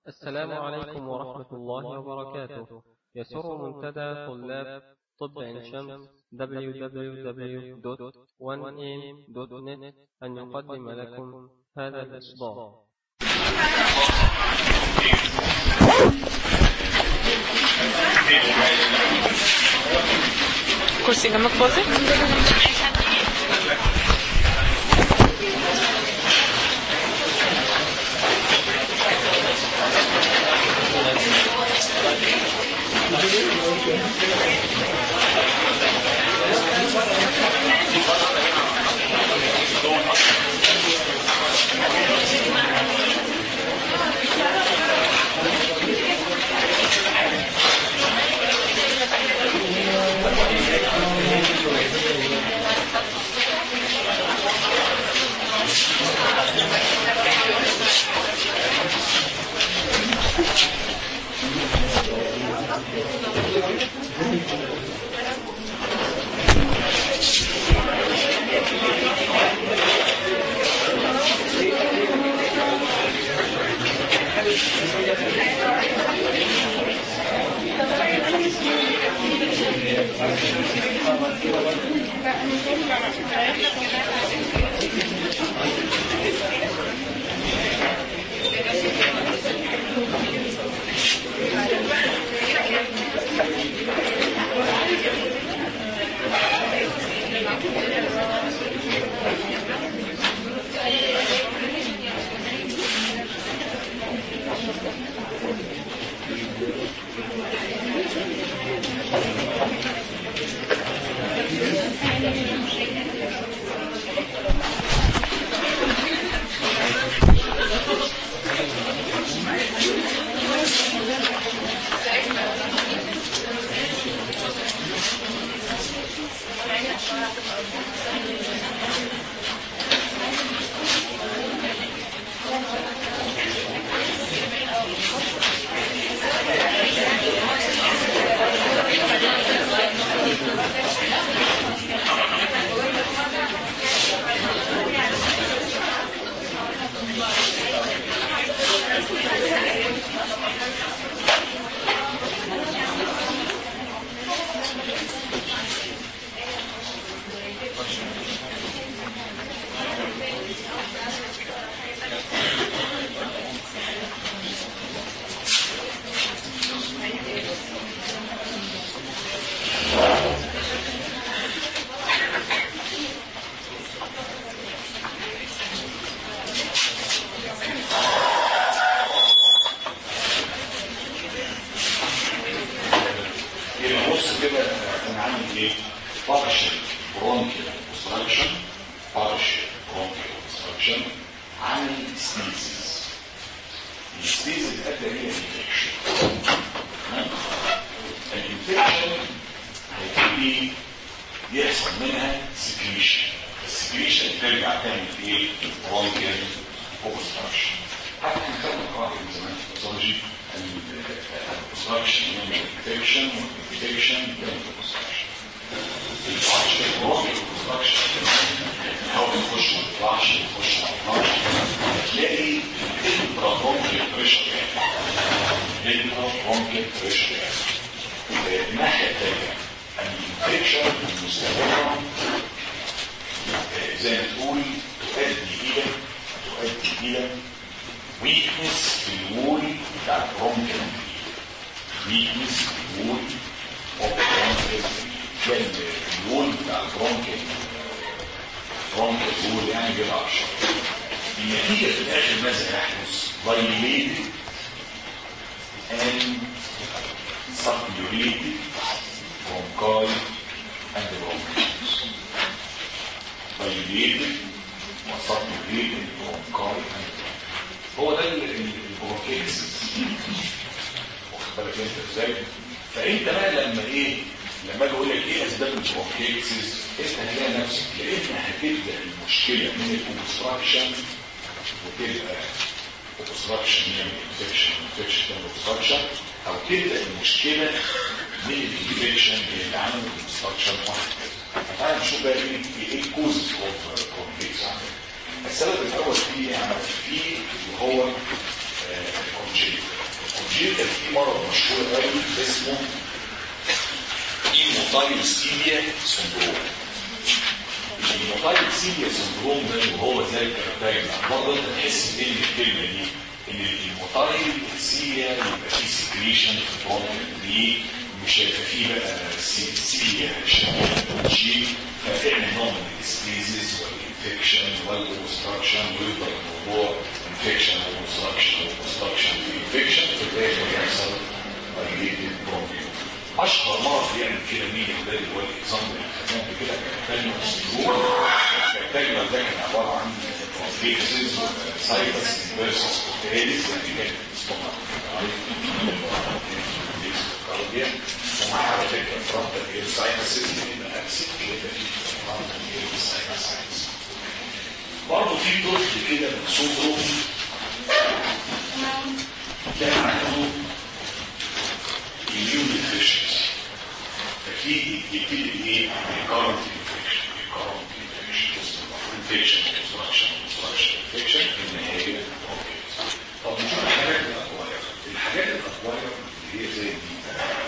السلام عليكم ورحمة الله وبركاته يسر منتدى طلاب طب عين شمس www.1am.net أن يقدم لكم هذا الإصدار كرسي جنبك فاضي يبقى بص كده انا عامل ايه؟ بارشل برونكيال اوبستراكشن بارشل برونكيال اوبستراكشن عامل ستيزيس الستيزيس ده هي انفكشن الانفكشن هيبتدي يحصل منها سكريشن السكريشن ترجع تاني في ايه؟ برونكيال اوبستراكشن حتى احنا خدنا قواعد من زمان في الباثولوجي الكونستراكشن من الانفكشن والانفكشن من الكونستراكشن الكونستراكشن الروحي الكونستراكشن نحاول نخش ما نطلعش نخش ما نطلعش هتلاقي انترا برونكيال بريشر انترا برونكيال بريشر الناحيه الثانيه الانفكشن المستمره زي ما تقول تؤدي الى تؤدي الى ويكنس في الوول بتاع البرونكيال ويكنس في الوول اوف البرونكيال كان الوول بتاع البرونكيال برونكيال وول يعني بيضعف النتيجة في الآخر ماذا يحدث؟ dilated and subdurated bronchi and bronchioles dilated وسبدurated bronchi and هو ده البروكيكس واخد بالك انت ازاي فانت بقى لما ايه لما اجي اقول لك ايه اسباب البروكيكس انت هتلاقي نفسك يا اما هتبدا المشكله من الاوبستراكشن وتبقى اوبستراكشن يعني انفكشن انفكشن اوبستراكشن او تبدا المشكله من الانفكشن اللي عامل الاوبستراكشن وهكذا تعالى نشوف بقى ايه ايه الكوزز اوف بروكيكس عندنا السبب الاول فيه يعني فيه اللي هو كونجيت الجيل كان في مرض مشهور قوي اسمه ايموتايلسيميا سندروم الايموتايلسيميا سندروم ده وهو زي الكاركتايز برضه انت تحس ان الكلمه دي ان الايموتايلسيميا يبقى فيه سكريشن في البروتين دي مش هيبقى فيه بقى سيليا شيء فتعمل نوع من الديستيزيز والانفكشن والاوبستراكشن ويفضل الموضوع انفكشن واوبستراكشن واوبستراكشن وانفكشن في الاخر يحصل ريليتد بروبلم اشهر مرض بيعمل كده مين ده اللي هو الاكزامبل اللي خدناه كده كان سندروم كان ده كان عباره عن ترانسفيكسز سايتس فيرسس كوتيلز يعني كان اسمها كارديا ومعاها على فكره فرونتال اير ساينسز يبقى اكسد كده في فرونتال اير ساينسز برضه في طفل كده من صغره كان عنده immune deficiency ففي يبتدي ايه recurrent infection recurrent infection infection obstruction obstruction infection في النهايه طب نشوف الحاجات الاكواير الحاجات الاكواير اللي هي زي دي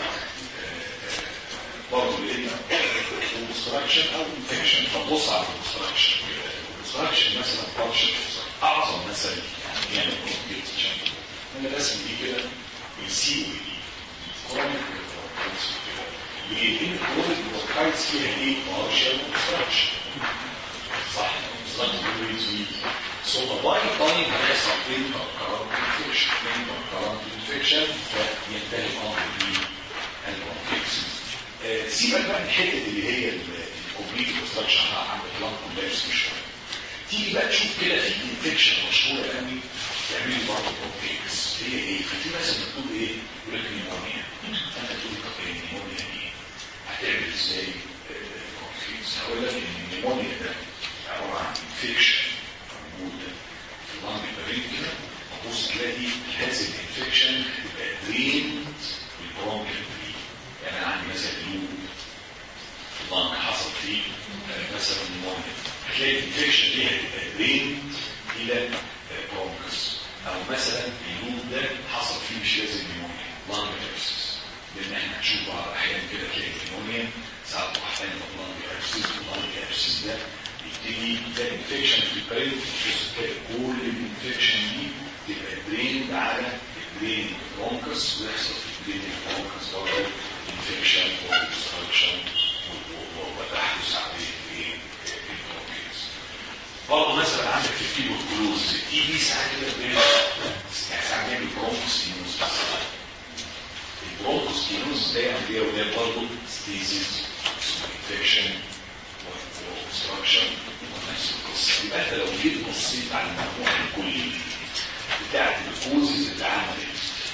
برضه لقينا obstruction او infection فبص على obstruction obstruction مثلا partial اعظم مثلا يعني يعني bronchitis انا الرسم دي كده السي ودي كرونيك ليه الكرونيك بروكايتس فيها ايه بارشال اوبستراكشن صح اوبستراكشن ثم باي تايم هيحصل فين كرونيك انفكشن فين كرونيك انفكشن فينتهي الامر بالبرونكيتس سيبك بقى من الحته اللي هي الكومبليت اوبستراكشن عند بلان كومبلكس شويه تيجي بقى تشوف كده في انفكشن مشهوره قوي تعمل لي برضه برونكيتس هي ايه؟ ففي مثلا بتقول ايه؟ يقول لك نيمونيا انت تقول طب ايه النيمونيا دي؟ هتعمل ازاي برونكيتس؟ هقول لك ان النيمونيا ده عباره عن انفكشن موجوده في اللنج برين كده تبص تلاقي هذا الانفكشن يبقى دريند بالبرونكيال برين يعني انا عندي مثلا لوب اللنج حصل فيه مثلا نيمونيا هتلاقي الانفكشن دي هتبقى دريند الى برونكس او مثلا اللوب ده حصل فيه مش لازم نيمونيا لانج ابسس لان احنا هنشوف بعض الاحيان كده تلاقي نيمونيا ساعات واحده لانج ابسس واللانج ابسس ده يبتدي ده انفكشن في البرين تلاقي كل الانفكشن دي تبقى دريند على البرين برونكس ويحصل في البرين برونكس برضه انفكشن واوبستراكشن وتحدث عليه ايه البرونكيتس برضه مثلا عندك في التيبوكلوز التي بي ساعات كده بيعمل ساعات بيعمل برونكوستينوز البرونكوستينوز ده يعني ايه وده برضه ستيزيز انفكشن واوبستراكشن ونفس القصه يبقى انت لو جيت بصيت على المجموعه الكليه بتاعت الكوزز اللي عملت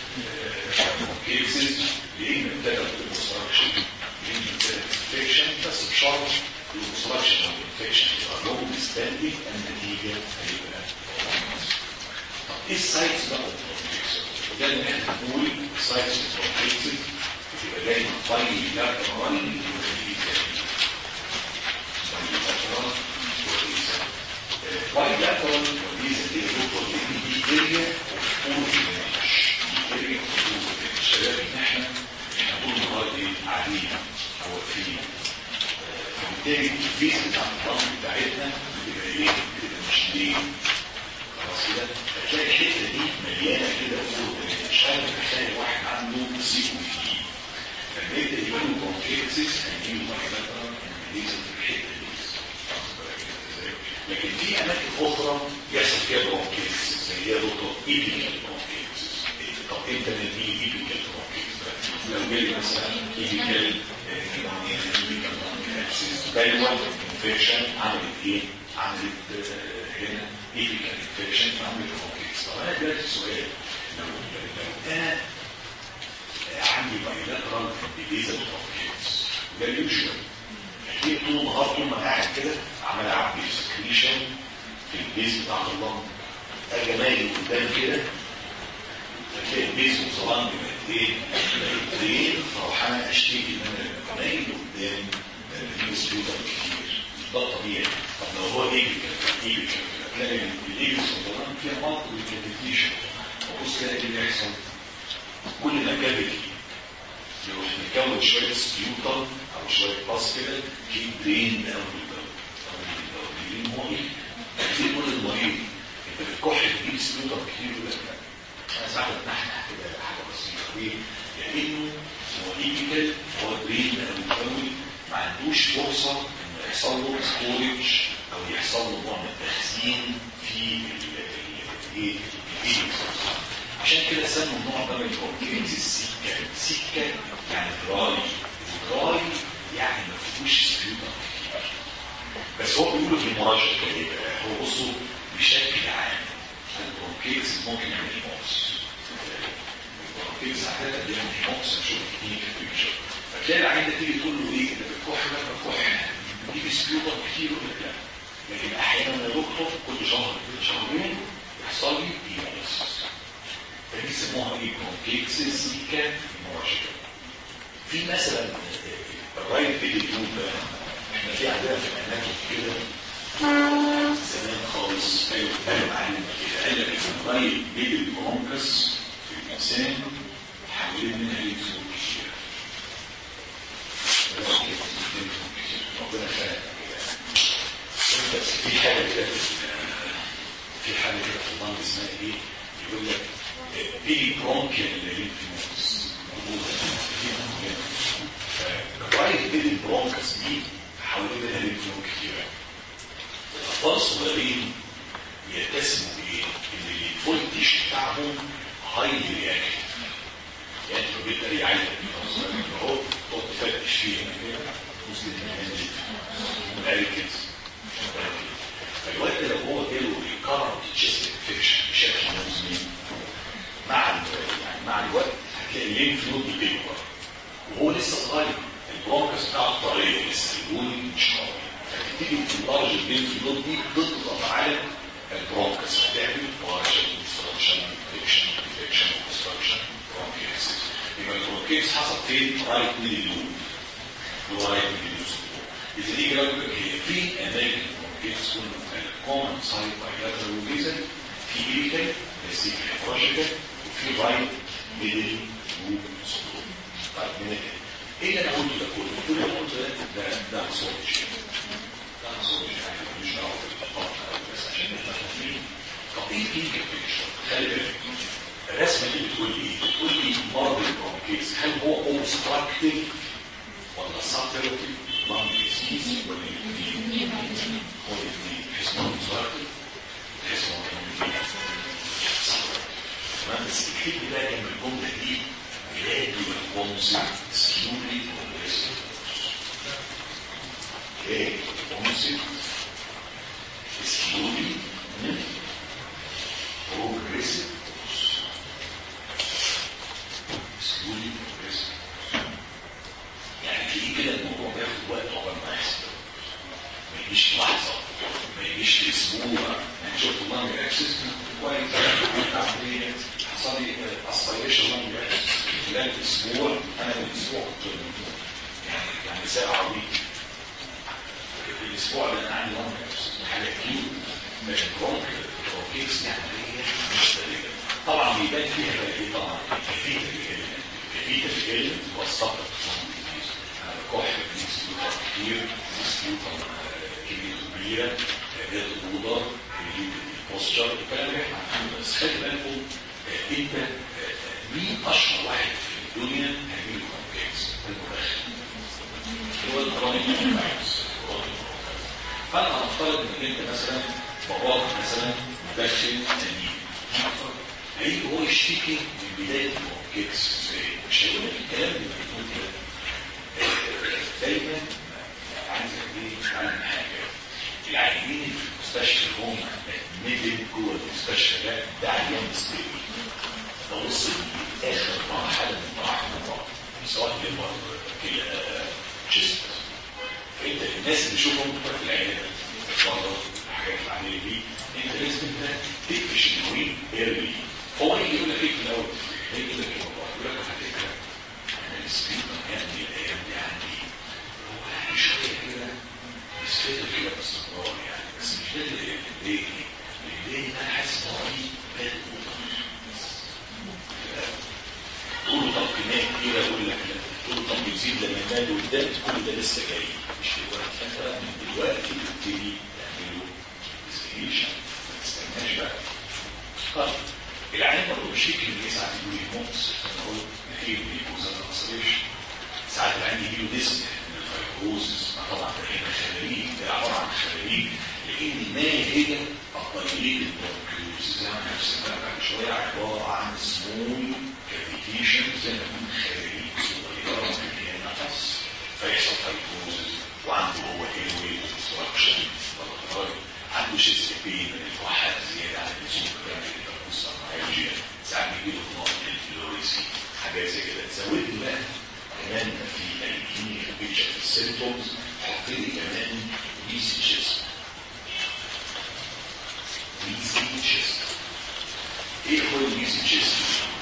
كيسز لان ابتدت الاوبستراكشن لان ابتدت انفكشن بس بشرط الاوبستراكشن او الانفكشن تبقى لونج ستاندنج النتيجه هيبقى طب ايه السايتس بقى ده اللي احنا بنقول السايتس البروفيكسد بتبقى دايما باي لاترال باي لاترال وليس دي دكتور دي اريا اوف فول اريا اوف فول الشباب ان احنا احنا طول النهار ايه قاعدين او واقفين فبالتالي الفيس بتاع النظام بتاعتنا بتبقى ايه؟ بتبقى مش ليه خلاص كده هتلاقي الحته دي مليانه كده فول مش عارف تخيل واحد عنده سي او في لما يبدا يبقى له كونفليكسز هيجيله بايلاترال انفليزم في الحته دي لكن في اماكن اخرى يحصل فيها برونكيتس زي هي دكتور ايبيكال برونكيتس طب امتى نديه ايبيكال برونكيتس لو جالي مثلا ايبيكال ايبيكال برونكيتس دايما انفكشن عملت ايه؟ عملت هنا ايبيكال انفكشن فعملت برونكيتس طب انا دلوقتي السؤال لو لو انا عندي بايلاترال ديزل برونكيتس ده اليوجوال ليه طول النهار طول ما قاعد كده عمال اعبي سكريشن في البيز بتاع اللنج اجي مايل قدام كده فتلاقي البيز وصلان بقت ايه؟ بقت ايه؟ فاروح انا اشتكي ان انا مايل قدام النيوز بيبر كتير ده طبيعي طب لو هو ايه ايه تلاقي الايبس وصلان فيها بعض الكاتيفيشن وبص كده ايه اللي هيحصل كل ما كافيتي يروح مكون شويه سبيوتر او شويه باص كده في درين او الدرين هو ايه؟ كتير كل المريض انت بتكح تجيب سبيوتر كتير يقول لك لا انا ساعات بتنحنح كده حاجه بسيطه ليه؟ لانه هو ايبيكال هو درين او المكون ما عندوش فرصه انه يحصل له ستورج او يحصل له نوع من التخزين في الايه؟ عشان كده سموا النوع ده من الكونكريت السكه سكه يعني دراي دراي يعني ما فيهوش سبيوتر بس هو بيقولوا في المراجعه كده هو بصوا بشكل عام البرونكيتس ممكن يعمل هيموكس البرونكيتس عاده بيعمل هيموكس نشوف كلينيك بيكتشر فتلاقي العين ده تيجي تقول له ايه ده بتكح ده بكح تجيب سبيوتر كتير يقول لك لا لكن احيانا يا دكتور كل شهر كل شهرين يحصل لي هيموكس فدي يسموها ايه برونكيتس سيكا المراجعه في مثلا الرايت بيدي تيوب احنا في عندنا في الاماكن كده زمان خالص ايوه قالوا معلومه كده قال لك ان الرايت بيدي البرونكس في الانسان حوالين منها ليتون كتير ربنا خلق كده بس في حاجه كده في حاجه كده في الضمن اسمها ايه يقول لك بيجي برونكيال لينفينوس الرايت بين البرونكس دي حوالين منها لينفينوس كتير الاطفال الصغيرين يتسموا بايه؟ ان الفولتج بتاعهم هاي رياكتيف يعني انت بيبقى يعيط اهو تقعد تفتش فيها كده مسلم من كده فالوقت لو هو جاله ريكارد تشيست انفكشن بشكل مزمن مع يعني مع الوقت هتلاقي الليمف نود بيكبر وهو لسه صغير البرونكس بتاعه طريه لسه البوني مش قوي فتبتدي تنضرج الليمف نود دي تضغط على البرونكس هتعمل بارشل ديستراكشن انفكشن انفكشن ديستراكشن برونكيتس يبقى البرونكيتس حصل فين؟ رايت من اللوب هو رايت من اللوب إذا دي جرب هي في أماكن البرونكيتس تكون الكومن سايت بايلاترال ريزن في إيريكال بس إفراجيكال وفي رايت ميدل لوب سندروم طيب من ايه اللي انا قلته ده كله؟ كل اللي قلته ده ده ده صوت ده صوت يعني مش دعوه بالخطا بس عشان نبقى فاهمين طب ايه ايه البيكتشر؟ خلي بالك الرسمه دي بتقول ايه؟ بتقول لي مرض البرونكيتس هل هو اوبستراكتيف ولا ساتيرتيف لانج ديزيز ولا الاثنين؟ هو الاثنين تحس انه اوبستراكتيف تحس انه تمام بس الكتب ده جنب الجمله دي جرادي والكونسي سلولي بروجريسيف جرادي والكونسي سلولي بروجريسيف سلولي بروجريسيف يعني تلاقيه كده الموضوع بياخد وقت عقبال ما يحصل ما يجيش في لحظه ما يجيش في اسبوع يعني شفت اللانج اكسس كويس عمليه حصل لي اسبيريشن لانج اكسس خلال اسبوع انا من اسبوع كنت يعني يعني ساعه ويك الاسبوع اللي انا عندي لانج اكسس حاجه كتير مش برونك بروكيكس يعني هي مختلفه طبعا بيبان فيها بقى ايه طبعا كيفيه الكلمه كيفيه الكلمه هو الصبر انا بكح كتير سبيوتر كميه كبيره جات الاوضه البوستشر الكلام اللي احنا عارفينه بس خلي بالكم انت مين اشهر واحد في الدنيا هيجيب كومبلكس المدخن هو الكرونيك فانا هنفترض انك انت مثلا باباك مثلا مدخن سنين هيجي هو يشتكي من بدايه الكومبلكس مش هيقول لك الكلام اللي بتقول كده دايما عايزك ايه تعمل حاجه العيانين في المستشفى هم ميدل جوه المستشفى ده ده عيان مستوي ده وصل لاخر مرحله من مراحل المرض سواء ليفر كلى جسم فانت الناس اللي تشوفهم في العياده بره الحاجات العمليه دي انت لازم انت تقفش المريض ايرلي هو يجي يقول لك ايه في الاول يجي يقول لك ايه يقول لك على فكره انا السبيكر يعني الايام دي عندي هو يعني شويه كده بيستفيد كده باستمرار يعني بس مش ده اللي بيضايقني اللي بيضايقني انا حاسس ان هو بادئ كميه كبيره يقول لك لا تقول طب بيزيد لما المال قدام كل ده لسه جاي مش دلوقتي انت بقى من دلوقتي تبتدي تعمله انفستيجيشن ما تستناش بقى طيب العيان برضه مش يمكن اللي ساعات يقول لي موكس انا اقول نخيل بيكوز انا ساعات العيان يجي له ديسك من الفيبروزس طبعا ده هنا خلاليك ده عباره عن خلاليك لان ما هي الطريق البروكيوز زي ما احنا سمعنا بعد شويه عباره عن سمول كافيتيشن زي ما بنقول خلاليك صغيره ممكن هي نفس فيحصل فيبروزس وعنده هو ايروي اوبستراكشن عنده شيست بين من الكحه زياده عن اللزوم بتعمل التركيز هيجي ساعات بيجي له نوع من الفلوريسي حاجات زي كده تزود له بقى كمان في الكلينيكال بيكتشر في السيمتومز حط لي كمان ويزي تشيست ويزي تشيست ايه هو الويزي تشيست؟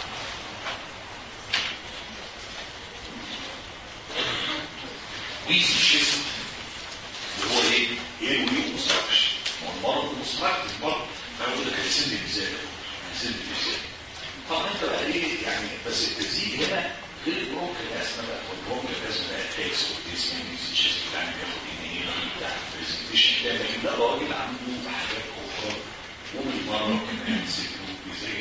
ويزي تشيست اللي هو ايه؟ ايه الوي مستقش هو المرض مستقش برضه فانا بقول لك هيسد ازاي؟ هيسد ازاي؟ طبعا انت بقى ايه يعني بس التزييد هنا غير البرونك الاسمى بقى والبرونك الاسمى بقى تاكس والديسمين ديزيجيست بتاع بياخد انهيلر بتاع البرزنتيشن ده لكن ده راجل عنده حاجات اخرى وبالمره كمان سيكلوب زي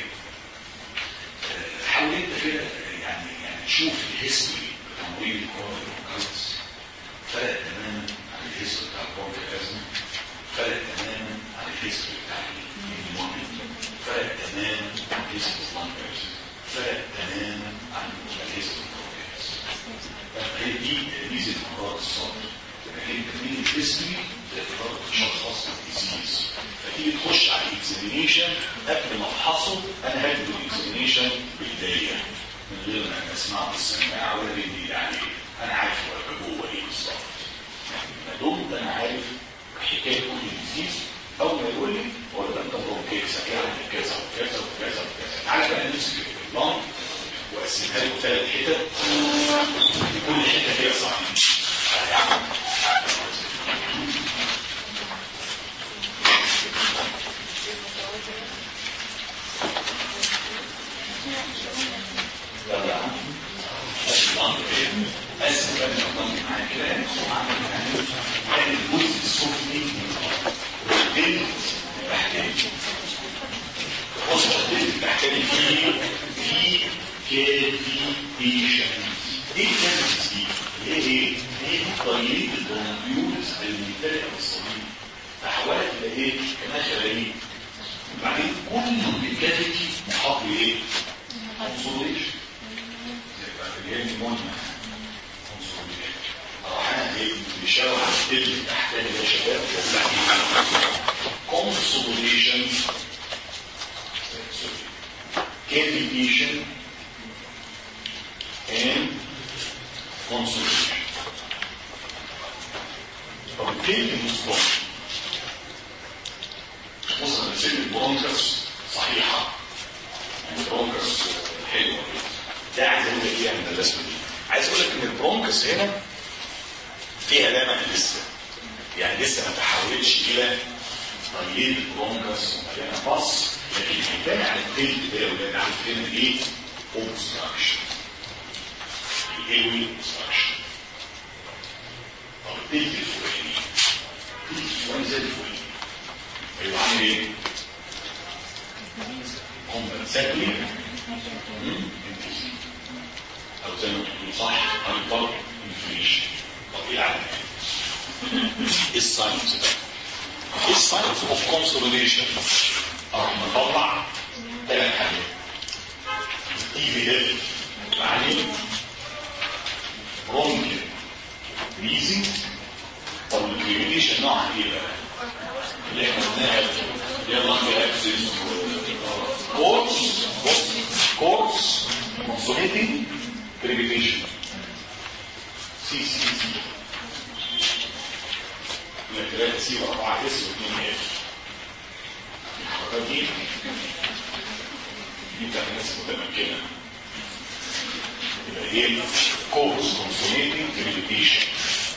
حاول انت كده يعني يعني تشوف الهيستوري بتاع مريض الكورونيكوس فرق تماما عن الهيستوري بتاع البرونك الاسمى فرق تماما عن الهيستوري بتاع النيمونيا فرق تماما عن الهيستوري بتاع فرق تماما عن الهيستوري هي دي ميزه امراض الصدر لكن من الهيستوري تقدر تشخص الديزيز فتيجي تخش على الاكزامينيشن قبل ما افحصه انا هكتب الاكزامينيشن بايديا من غير ما اسمعه بالسماعه ولا بيدي عليه انا عارف هو جوه ايه بالظبط ما دمت انا عارف حكايه كل الديزيز اول ما يقول لي اقول له انت برونكيتس هتعمل كذا وكذا وكذا وكذا تعالى بقى نمسك البلان واقسمها له ثلاث حتت كل حته فيها صحيح قسم بقى البلان معايا كده يعني الجزء السفلي والدين بحكي بص الدين بحكي فيه في كافيتيشن ايه الكافيتيشن دي؟ ايه ايه؟ ايه طريقه البرونكيولز الممتلئه بالصليب تحولت الى ايه؟ كما خلاليك وبعدين كل الكافيتي محاط بايه؟ كونسوليشن اللي هي النيمونيا كونسوليشن راح انا ايه بيشاور على التل تحتاني يا شباب كونسوليشن cavitation and consolidation. طب الكلمة المصطلح بص انا سن البرونكس صحيحة يعني البرونكس حلوة ده عايز اقول لك ايه من الرسمة دي عايز اقول لك ان البرونكس هنا فيها لمع لسه يعني لسه ما تحولتش الى طريقة البرونكس ومليانة بص لكن الحكاية على التلت ده يا ولاد عارف هنا ايه؟ اوبستراكشن الايوي اوبستراكشن طب التلت الفوقاني التلت الفوقاني زي الفوقاني ايوه عامل ايه؟ كومبنساتوري او زي ما تقول صح هايبر انفليشن طب ايه العمل؟ ايه الساينس ده؟ ايه الساينس اوف كونسوليديشن؟ اروح مطلع ثلاث حاجات دي بدايه بعدين برونكي ريزنج طب الكريميشن نوعها ايه بقى؟ اللي احنا قلناها يلا في اكسس كورس كورس كونسوليتنج كريميشن سي سي سي ثلاثة سي وأربعة اس واثنين اف الحركات دي دي بتاعت الناس متمكنة يبقى ايه كورس كونسوليتنج كريميشن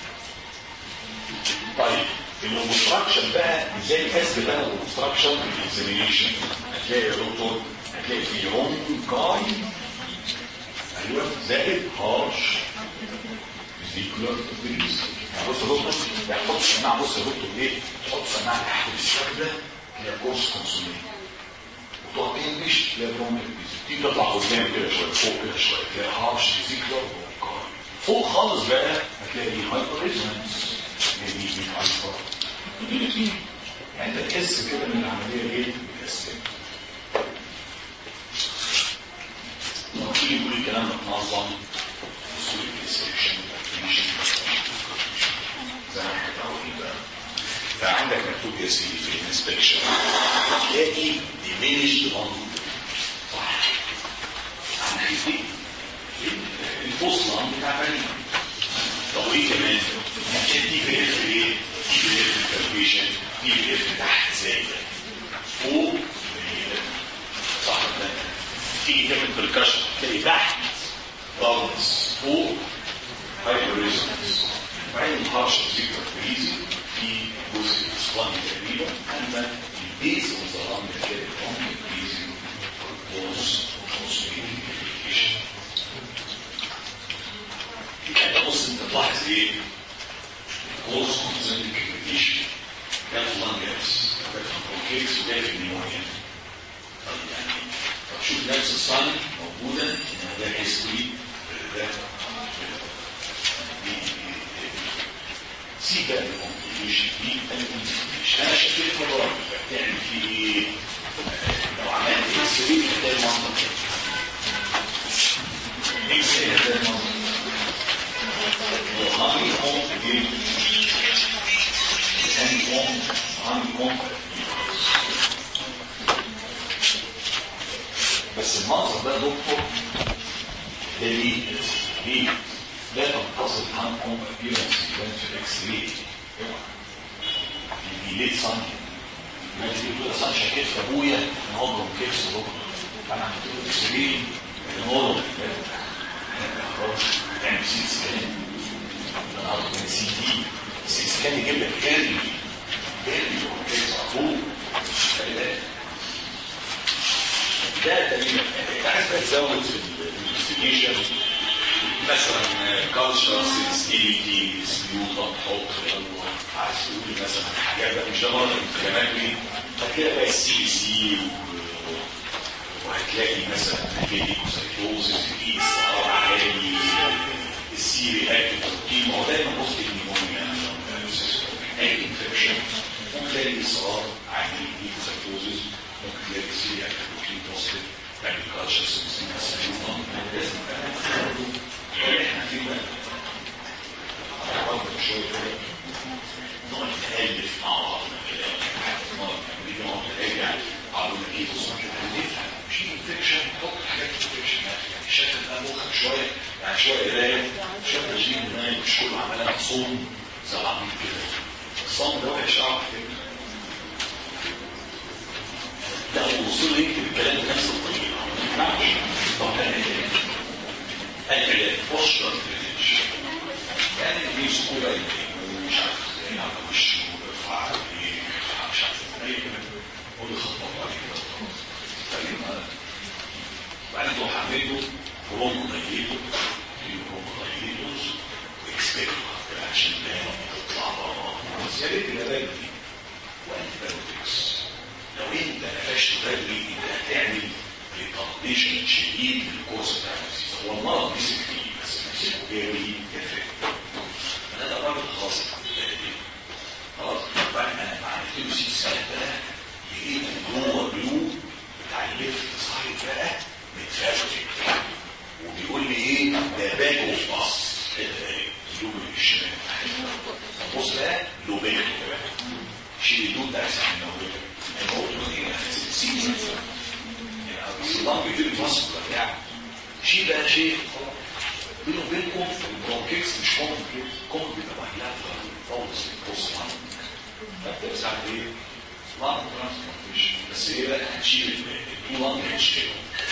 طيب الاوبستراكشن بقى ازاي الكسب بقى الاوبستراكشن في الاكزامينيشن هتلاقي يا دكتور هتلاقي في رونكاي ايوه زائد هارش فيزيكولار بريز يعني بص يا دكتور يعني حط سماعه بص يا دكتور ايه تحط سماعه تحت الشكل ده تلاقي كورس كونسومين وتقعد تنبش تلاقي بروميل تيجي تطلع قدام كده شويه فوق كده شويه تلاقي هارش فيزيكولار فوق خالص بقى هتلاقي هايبر ريزونانس يعني دي هايبر يعني انت تحس كده ان العمليه ايه متقسمه تيجي يقول الكلام ده منظم اصول الديسكريبشن زي ما احنا متعودين بقى فعندك مكتوب يا سيدي في الانسبكشن تلاقي diminished on صح عن حيثين البوصله بتاع فريق طب وايه كمان؟ يعني دي في اف ايه؟ دي في اف الكالكوليشن دي في اف تحت زي ده فوق صح ولا لا؟ تيجي تعمل بركشن تلاقي تحت بالانس فوق هايبر ريزونانس وبعدين الهارش فيكتور فريزي في جزء اسباني تقريبا اما البيز والظلام ده كده هم فريزي والبوز والكوميونيكيشن يبقى انت بص انت تلاحظ ايه؟ كورس كوميونيكيشن ده في اللانجرز ده في البرونكيتس وده في النيمونيا طيب يعني طب شوف نفس الصالح موجوده ان ده هيستوري ده سي بقى الكومبليكيشن دي الكومبليكيشن انا شكيت مره بتعمل فيه ايه؟ لو عملت اكس راي هتلاقي المنظر اكس راي هتلاقي المنظر وهامي كوم دي هامي كوم هامي كوم بس المنظر ده دكتور ده ليه؟ ليه؟ لا تنتصل عنكم appearance event في الاكس راي دي ليه صنع ما تيجي تقول اصلا شكيت في ابويا ان هو برونكيتس بكره انا عملت له اكس راي ان هو خلاص تعمل سي سكان انا هاخد من سي دي سي سكان يجيب لك ايرلي ايرلي برونكيتس اخوه خلي بالك ده تقريبا انت عايز بقى تزود في الانفستيجيشن مثلا كالتشر سنسيتيفيتي سبيوتا تحط عايز تقول مثلا حاجات بقى مش ده برضه الكلمات دي هتلاقي بقى السي سي وهتلاقي مثلا هيديكوسايكوزس في استعراض عالي السي رياكتيف بروتين هو دايما بص النيمونيا اي انفكشن ممكن تلاقي اصرار عالي هيديكوسايكوزس ممكن تلاقي السي رياكتيف بروتين بوزيتيف agriculture سنسيتيفيتي لازم احنا في بقى نقعد نتالف مع بعضنا كده نقعد نيجي نقعد نراجع قالوا لك ايه بالظبط هنفهم مش انفكشن حط حاجات انفكشن يعني شكل بقى مخك شويه يعني شويه قرايه شويه تشغيل دماغ مش كله عمال مصوم زي العبيط كده الصوم ده وحش اعرف كده لا الوصول يكتب الكلام بنفس الطريقه ما ينفعش طب العلاج بشرة العلاج يعني دي سهولة مش عارف ازاي على وش ويرفع ايه مش عارف ازاي ويخطط عليه كده خلاص بعدين تروح عامله برومو دايليتو برومو دايليتوس واكسبكت عشان ده تطلع بره بس يا ريت العلاج دي وانت بايوتكس لو انت قفشت بدري انت هتعمل ريتارديشن شديد للكورس بتاع النفسي هو المرض مسك فيه بس مسكه جاري يفرق انا ده راجل خلاص خلاص بعد ما عملت له سي سنه بقى لقيت جوه بلو بتاع الليفت سايد بقى متفرفك وبيقول لي ايه ده باك اوف باص اللوب الشمال بص بقى لوبيك بقى شيل اللوب ده احسن من اللوبيك انا قلت له ايه سي الصدام بيجيب مصر يعني شيء بقى شيء بينه وبينكم البرونكيكس مش كومن كومن بيبقى مهلات خالص بص فانت بساعد ايه؟ لانج ترانسبورتيشن بس ايه بقى هنشيل التو لانج هنشيله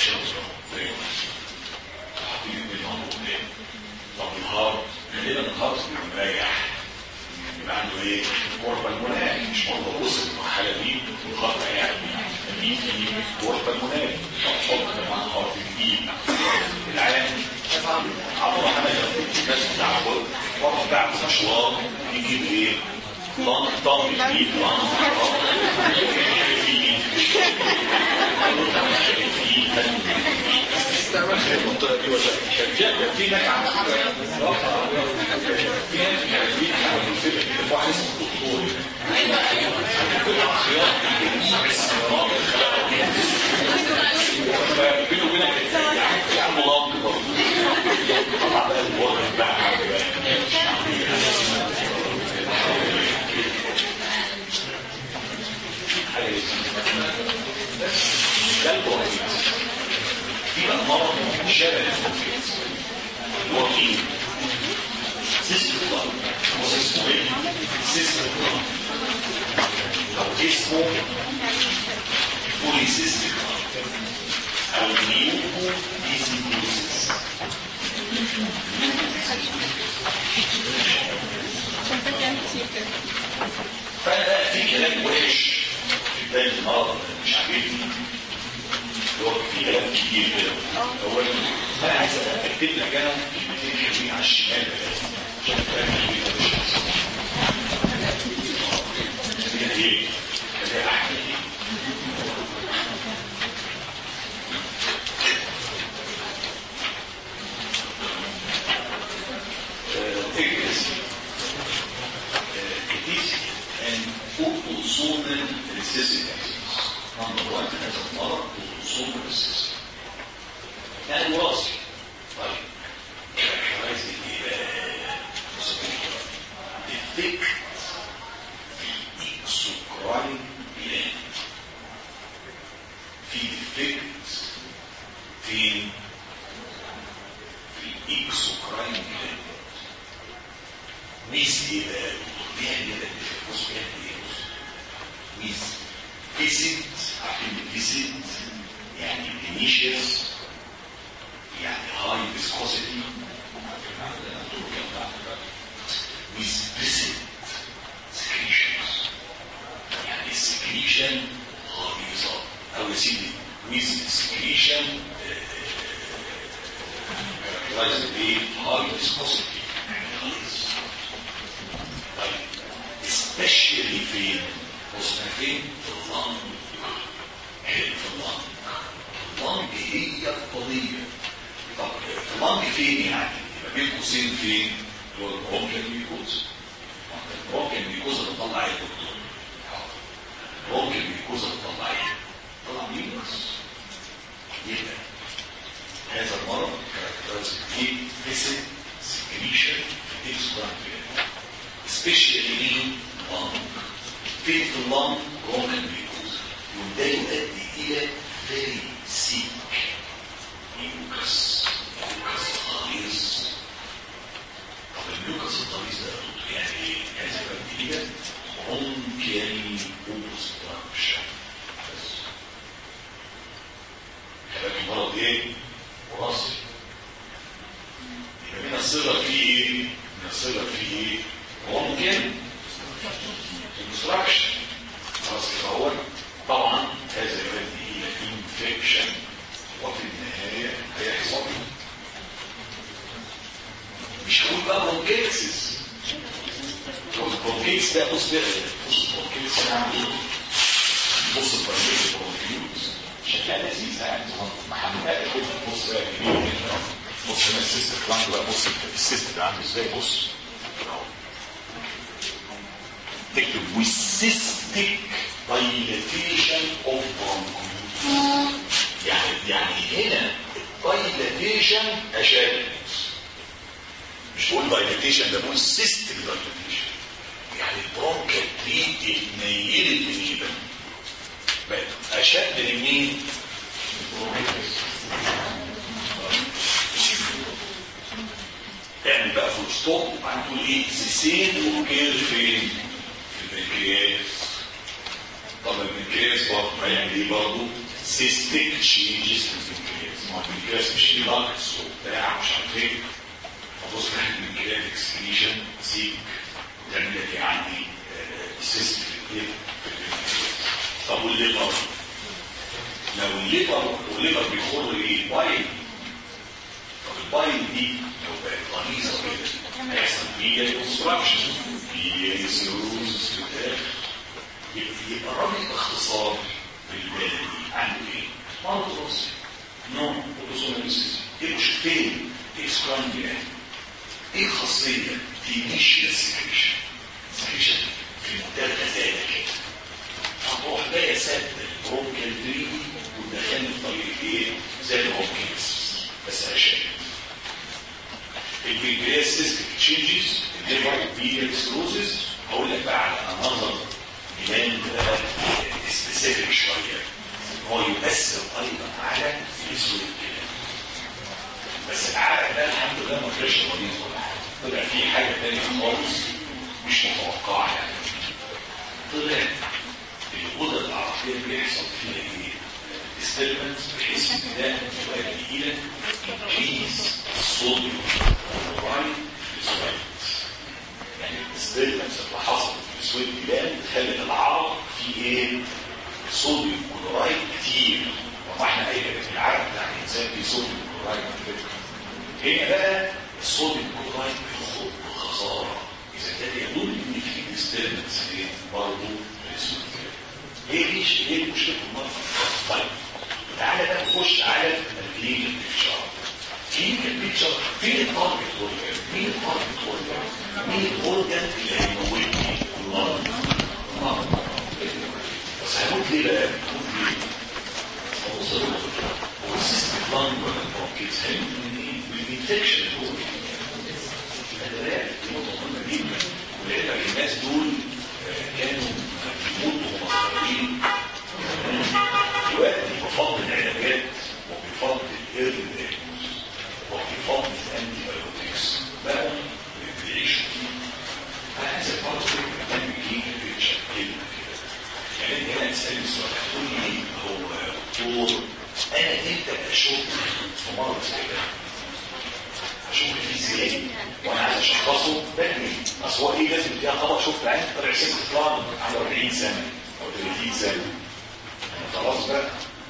حاطين من لانج قدام طب الهارت غالبا الهارت بيبقى مريح يبقى عنده ايه؟ كوربا المناعي مش مرضى وصل المرحله دي الهارت يعني مين في كوربا المناعي تحط مع الهارت الجديد العالم عمرو حماده الناس بتاع واحد بتاع مشوار يجيب ايه؟ طن طن يجيب طن استعمل في المنطقه دي ولا كان جاء في ناس عم في ناس كانوا في واحد اسمه الدكتور كل عصيات السيارات بينه وبينك يا عم لامب برضه طلع بقى الوضع بقى ده البروتين في بقى مرض شبه البروتين اللي هو فيه سيستم بلاد هو اسمه ايه؟ سيستم بلاد او اسمه بوليسيستيك او نيوكو ديسيكوزيس فانا بقى في كلام وحش في بدايه المرض مش عاجبني اللي هو في كلام كتير كده هو انا عايز اكتب لك انا كلمتين حلوين على الشمال بس عشان الكلام الحلوين ده مش كده ايه؟ كده احمد thickness. Uh, it is an autosomal recessive disease. Number one هذا المرض autosomal recessive. يعني وراثي. طيب. عايز ايه بقى؟ defect في exocrine gland. في defect فين؟ في الاكسوكراين جلاند. ميز ايه بقى؟ بيعمل ايه بص بيعمل ايه؟ ميز فيسيد عارفين الفيسيد يعني فينيشيوس يعني هاي فيسكوسيتي ميز فيسيد سكريشنز يعني السكريشن غليظه او يا سيدي ميز سكريشن كاركترايزد بايه؟ هاي فيسكوسيتي غليظ especially فين وصلنا فين في اللنج حلو في اللنج اللنج هي القضية طب في اللنج فين يعني يبقى بين قوسين فين هو البرونكيال ميكوز البرونكيال ميكوز اللي طلع ايه يا دكتور البرونكيال ميكوز اللي طلع ايه طلع ميكوز يبقى هذا المرض كاركترايز فيه فيسد سكريشن في الاكسبرانكيال especially in lung فين في اللنج bronchial mucosa وده يؤدي الى very sick mucus mucus غليظ طب الميوكس الغليظ ده يعني ايه؟ هذا يؤدي الى bronchial obstruction بس كلام المرض ايه؟ وراثي يبقى من الصغر فيه ايه؟ من الصغر فيه ايه؟ ممكن obstruction خلاص كده هو طبعا هذا يؤدي الى انفكشن وفي النهايه هيحصل مش هقول بقى برونكيتسس البرونكيتس ده بص بقى بص البرونكيتس انا عامل بص البرونكيتس برونكيتس شكلها لذيذ يعني محمد بص بقى جميل بص هنا السيست بلانك بقى بص السيست ده عامل ازاي بص تكتب with cystic dilatation of bronchitis يعني يعني هنا dilatation اشد مش بقول dilatation ده بقول cystic dilatation يعني البرونكال دي اتنيلت من ايه بقت اشد من مين؟ اعمل بقى فول ستوب وبعدين تقول ايه سيسين وكير فين؟ في البنكرياس طب البنكرياس برضه هيعمل ايه برضه؟ سيستيك تشينجز في البنكرياس ما هو البنكرياس مش فيه لاكس وبتاع مش عارف ايه فبص ناحيه البنكرياس اكسكريشن سيك تعمل لك يعني سيست في البنكرياس طب والليفر لو الليفر والليفر بيخر ايه؟ وايت طب البايل دي لو بقت غليظه كده هيحصل فيها كونستراكشن في سيروز بتاع يبقى الراجل باختصار بالبلدي عنده ايه؟ مرض راسي نوع اوتوسوماليسيس ايه مشكلتين ايه سكران يعني ايه الخاصيه في نيشيا سكريشن سكريشن في منتهى الغزاله كده هتروح جايه سد برونكال دري ودخلني في طريق ايه؟ زي البرونكيس بس عشان البنكرياس سيستم تشينجز الليفر بيريال سكروزز هقول لك بقى على نظر جلاند سبيسيفيك شويه هو يؤثر ايضا على الاسود الكلام بس العرق ده الحمد لله ما طلعش مريض ولا حاجه طلع فيه حاجه ثانيه خالص مش متوقعه يعني طلع الغدد العرقيه بيحصل فيها ايه؟ disturbance بحيث ان ده شويه تقيله increase الصوديوم والرايت يعني الديستربنس اللي حصلت في السويد جلاند خلت العرق فيه ايه؟ صوديوم كلورايد كتير وما احنا اي في العرق بتاع الانسان فيه صوديوم كلورايد كتير هنا بقى الصوديوم كلورايد بيخرج بخساره اذا كان يدل ان في ديستربنس ايه؟ برضه في السويد ايه دي ايه المشكله المرض؟ طيب تعالى بقى نخش على الكلينيكال بيكتشر كلينيكال بيكتشر فين التارجت اورجان؟ مين التارجت اورجان؟ مين الاورجان اللي هيموتني؟ الله الله بس هيموت ليه بقى؟ هيموت ليه؟ هو صدق هو السيستم لانج ولا البرونكيتس هيموت من ايه؟ من الانفكشن اللي هو الادوات دي نقطه مهمه جدا ولعلمك الناس دول كانوا بيموتوا وهم صغيرين دلوقتي بفضل العلاجات وبفضل الايرلي وبفضل الانتي بايوتكس بقوا بيعيشوا فيه فهذا برضه كان بيجي بيتشكل كده يعني انت هنا تسالني السؤال هتقول لي هو دكتور انا امتى اشك في مرض زي ده؟ اشك فيه ازاي؟ وانا عايز اشخصه بدري اصل هو ايه لازم تديها خبر شفت عين طلع سن فلان عنده 40 سنه او 30 سنه خلاص بقى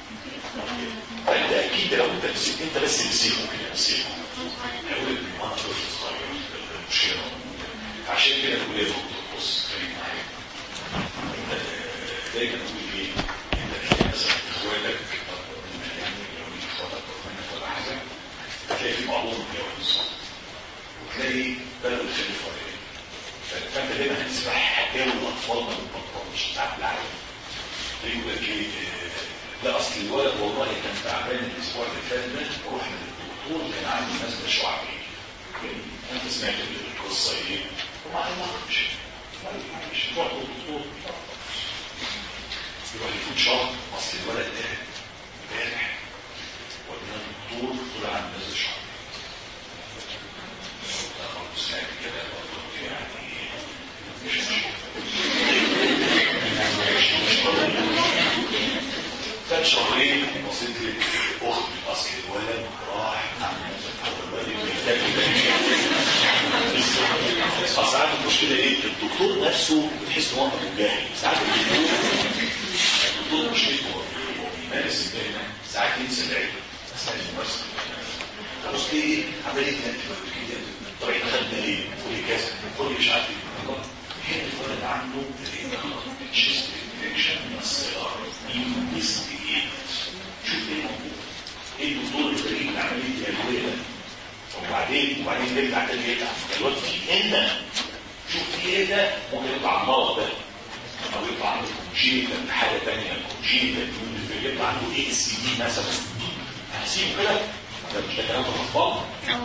فانت اكيد لو انت مسك انت بس مسكه كده مسكه هيقول لك انا طفل صغير المشكله عشان كده تقول يا دكتور بص خليك معايا انت دايما تقول ايه انت مثلا اخواتك يعني لو ليك اخواتك ولا حاجه هتلاقي في بعضهم متجوز وتلاقي بلد الخليفه ولا ايه فانت دايما هتسمع حكاوي الاطفال ما بتبطلش ساعات العالم يقول لك ايه لا اصل الولد والله كان تعبان الاسبوع اللي فات ده رحنا للدكتور كان عنده نزله شعبيه انت سمعت القصه ايه؟ وما عرفش ما عرفش رحت للدكتور يروح يفوت شهر اصل الولد ده امبارح ودينا الدكتور طلع عنده نزله شعبيه سمعت كده برضه يعني مش فات شهرين وصلت لي اخت اصل الولد راح ساعات المشكله ايه الدكتور نفسه بتحس ان هو مجاهد ساعات الدكتور الدكتور مشكلته هو بيمارس ساعات ينسى العلم اثناء الممارسه بص ايه عمليه كده طب احنا خدنا ايه؟ قولي كذا قولي مش عارف ايه هنا الولد عنده تشيست انفكشن من الصغر انفستيجيت شوف ايه موجود ايه الدكتور الفريق اللي عمليه الادويه ده وبعدين وبعدين نرجع تاني يرجع الواد في هنا شوف في ايه ده ممكن يطلع المرض ده او يطلع عنده كونجينيتال حاجه ثانيه كونجينيتال يطلع عنده اي اس دي مثلا هسيبه كده ده مش ده كلام الاطفال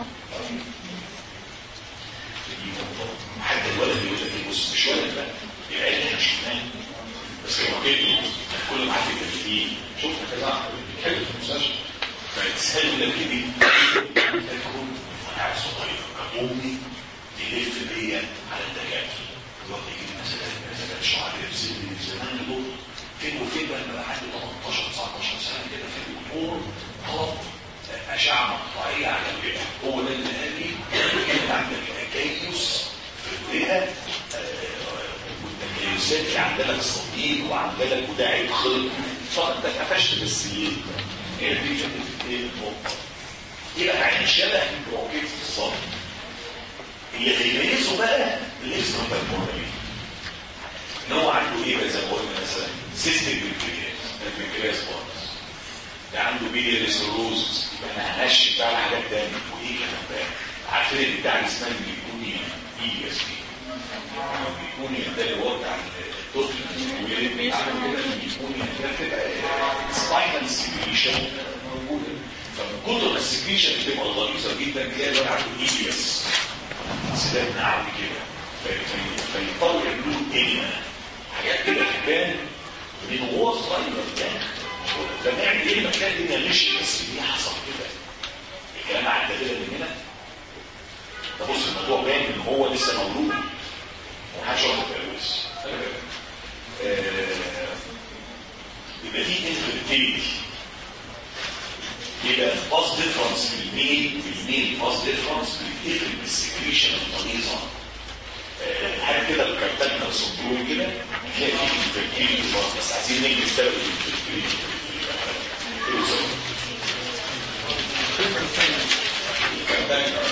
حتى الولد يقول لك بص مش ولد بقى العيال احنا شفناه بس هو كده كل ما حد كان فيه شفنا كده بيتحب في المستشفى فتسال لك كده فاكره وانا عايز صغير امي تلف بيا على الدكاتره يقعد يجيب مثلا مثلا شعر يرسل لي زمان دول فين وفين بقى لما عندي 18 19 سنه كده في الدكتور طلب اشعه مقطعيه على الرئه هو ده اللي قال لي انت عندك تكيس في الرئه والتكيسات اللي عندنا الصديق وعندنا وداعي الخلق فانت قفشت بالسيين هي دي كانت ايه النقطه يبقى عين شبه البرونكيتس بالظبط اللي هيميزه بقى الاكسترا بالمونري ان هو عنده ايه بقى زي ما قلنا مثلا سيستم بنكرياس البنكرياس بارس ده عنده بيلياري سيروز يبقى انا هنشف بقى على حاجات تانية وايه كمان بقى عارفين بتاع اللي اسمها الجلوكونيا اي اس بي الجلوكونيا ده اللي هو بتاع الطفل ويرد عامل كده الجلوكونيا ده بتبقى سباينال سكريشن موجوده فمن كتر ما السكريشن بتبقى غليظه جدا تلاقي الواد عنده اي اس سلاح نعم كده فيضطروا يعملوا انيما حاجات كده تبان من هو صغير يعني فنعمل ايه لما كان الدنيا غش بس دي حصل كده الكلام عدى كده من هنا ده بص الموضوع باين ان هو لسه مولود ومحدش واخد باله لسه يبقى في انفيرتيلتي يبقى باس ديفرنس في الميل في الميل باس ديفرنس بيتقفل بالسكريشن الغليظه حاجه كده الكارتاجنا سندروم كده فيها في انفيرتيلتي بس عايزين نجي سبب الانفيرتيلتي الكارتاجنا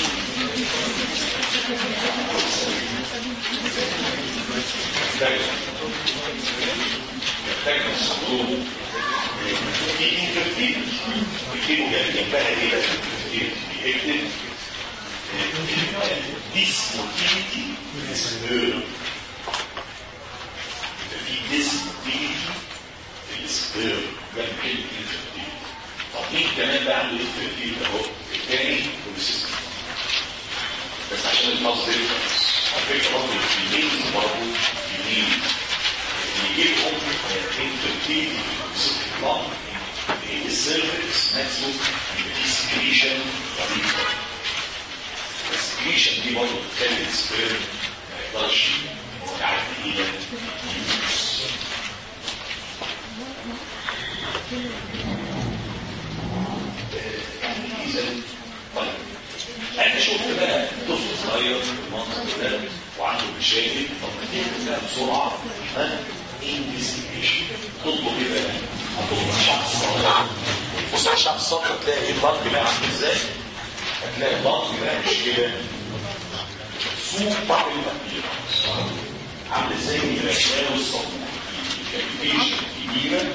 الكارتاجنا سندروم في انفيرتيلتي بيكتبوا جنبها ايه بقى بيكتب dismotility الاسبيرم في dismotility الاسبيرم ده كلمة infertility طب مين كمان بقى عنده infertility اهو الثاني والسيستم بس عشان الماس ديفرنس على فكرة برضه الفيميل برضه الفيميل يجيبهم infertility سيستم السيرفكس نفسه يبقى فيه سكريشن رهيبه السكريشن دي برضه بتخلي السبيرم ما يقدرش يعدي الى اليوز طيب انا شفت بقى طفل صغير في المنطقه ده وعنده مشاكل طب ما تعمل بقى بسرعه ها انفستيجيشن تطلب ايه بقى؟ هتطلب شخص صغير بص على الشمس الصفرا تلاقي ايه الضغط بقى عامل ازاي هتلاقي الضغط بقى مش كده سوق بعض المقدير عامل زي الاسنان والصابون الكاليفيشن الكبيره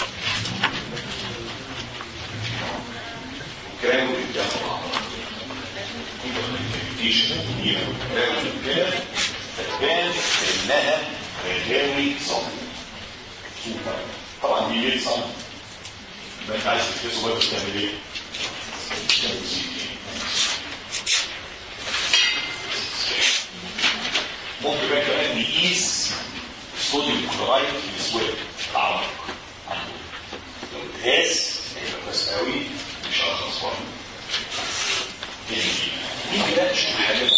وكانوا بيتجمعوا الكاليفيشن الكبيره وكانوا كده فتبان انها رجاوي صابون سوق طبعا دي ليه صابون يبقى انت عايز تفكسه بقى بتعمل ايه؟ ممكن بقى كمان نقيس الصوديوم كلورايد في السويد العرق عنده لو القياس هيبقى كويس قوي مش هرخص برضه نيجي بقى نشوف حاجات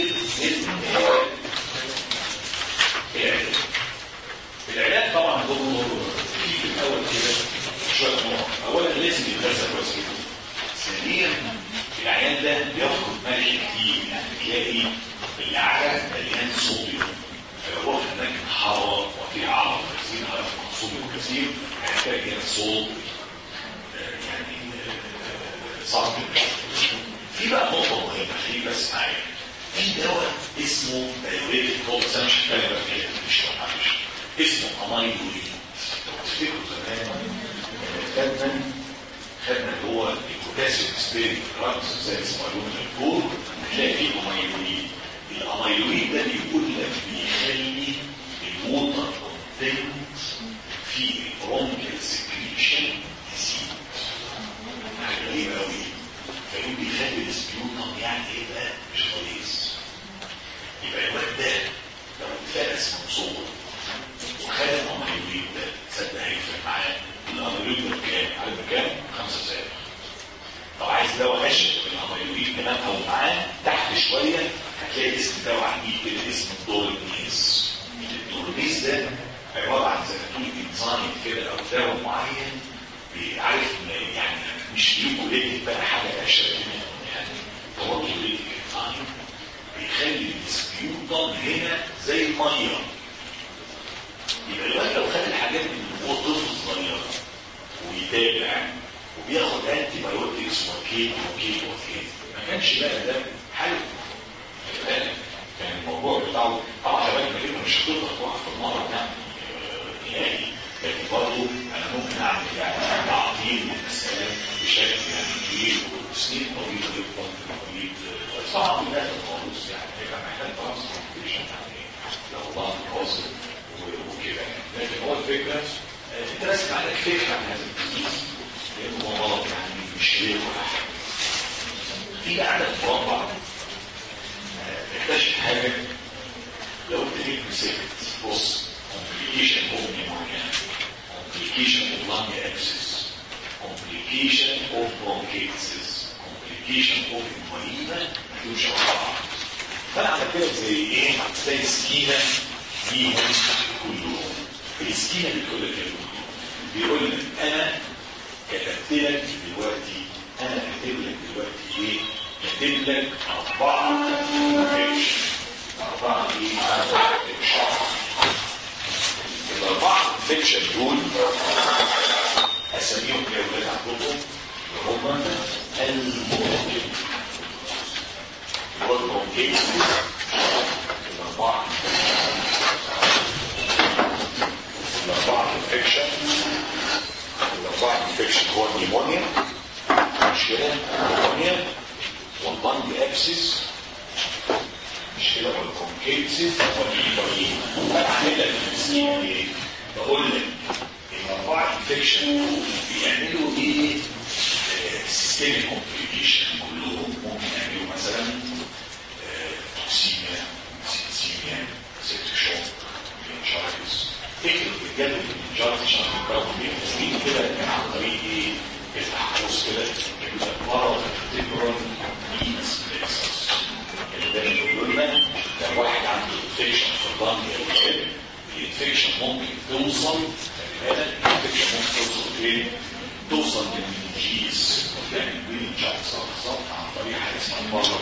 العلاج العلاج طبعا دكتور في في الاول كده شويه نقط اولا لازم يتغذى كويس جدا ثانيا العيان ده بيفقد ملح كتير يعني تلاقي العرق مليان صوديوم فلو رحت هناك حراره وفي عرق كثير عرق صوديوم كثير هيحتاج هنا صوت يعني صعب في بقى نقطه مهمه خليك بس معايا في دواء اسمه دايوريتك كول بس انا مش هتكلم بقى فيها مش معلش اسمه امايلوريد تفتكروا زمان خدنا خدنا اللي هو البوتاسيوم سبيريت دراجز زي اسمه الون الكور هتلاقي فيه امايلوريد الامايلوريد ده بيقول لك بيخلي الووتر كونتنت في البرونكيال سكريشن يزيد حاجه غريبه قوي فيقول بيخلي السبيوتم يعني ايه بقى مش كويس يبقى الواد ده لو اتفرس من صوره وخد الامايلوريد ده تصدق هيفرق معاه الاميلويد ده بكام؟ عارف بكام؟ 5000 طب عايز دواء هشم الاميلويد كمان او معاه تحت شويه هتلاقي اسم دواء عجيب كده اسمه دورنيز الدورنيز ده عباره عن زي ما تقول انزيم كده او دواء معين عارف يعني مش ليكوليتك بقى حاجه اشد منه يعني هو ليكوليتك انزيم بيخلي السبيوتم هنا زي الميه يبقى الواد لو خد الحاجات دي وهو طفل صغير ويتابع وبياخد انتي بايوتكس وكيت ايه ما كانش بقى ده حل كان الموضوع بتاعه طبعا كمان كلمه مش هتقدر توقف في المره ده نهائي لكن برضه انا ممكن اعمل يعني تعطيل للمساله بشكل يعني كبير وسنين طويله جدا في المريض صعب لا خالص يعني هيبقى محتاج ترانسبورتيشن يعني لو بعض القاصد وكده لكن هو الفكره انت لازم عندك فكره عن هذا البيزنس لانه هو غلط يعني مش ليه ولا حاجه في عدد مربع اكتشف حاجه لو انت جيت مسكت بص complication of pneumonia complication of lung abscess complication of bronchitis complication of emphysema مفيش بعض فانا عملت لك زي ايه زي سكينه ليهم كلهم السكينه بتقول لك ايه بيقول لك انا كتبت لك دلوقتي انا كاتب لك دلوقتي ايه كاتب لك اربعه انفكشن اربعه ايه انفكشن الاربعه انفكشن دول اساميهم يا ولاد عندكم هم المركب والبرونكيت الاربعه الاربعه انفكشن الاربعه انفكشن هو النيمونيا مشكله النيمونيا والبنج ابسس مشكله والبرونكيتس والايبرين بعمل لك السكينه ايه بقول لك الاربعه انفكشن بيعملوا ايه سيستميك كومبليكيشن كلهم ممكن يعملوا مثلا توكسيميا سيتسيميا سيبتيك شوك منشاريتس اكتب بجد المنشاريتس عشان تقرأوا بيه كده كان عن طريق ايه التحفظ كده يبقى مرض التبرون مينس بليكسس اللي ده بيقول لنا لو واحد عنده انفكشن في اللنج او القلب الانفكشن ممكن توصل الانفكشن ممكن توصل فين؟ توصل للجيز يعني بين الجاكس بالظبط عن طريق حاجه اسمها مرض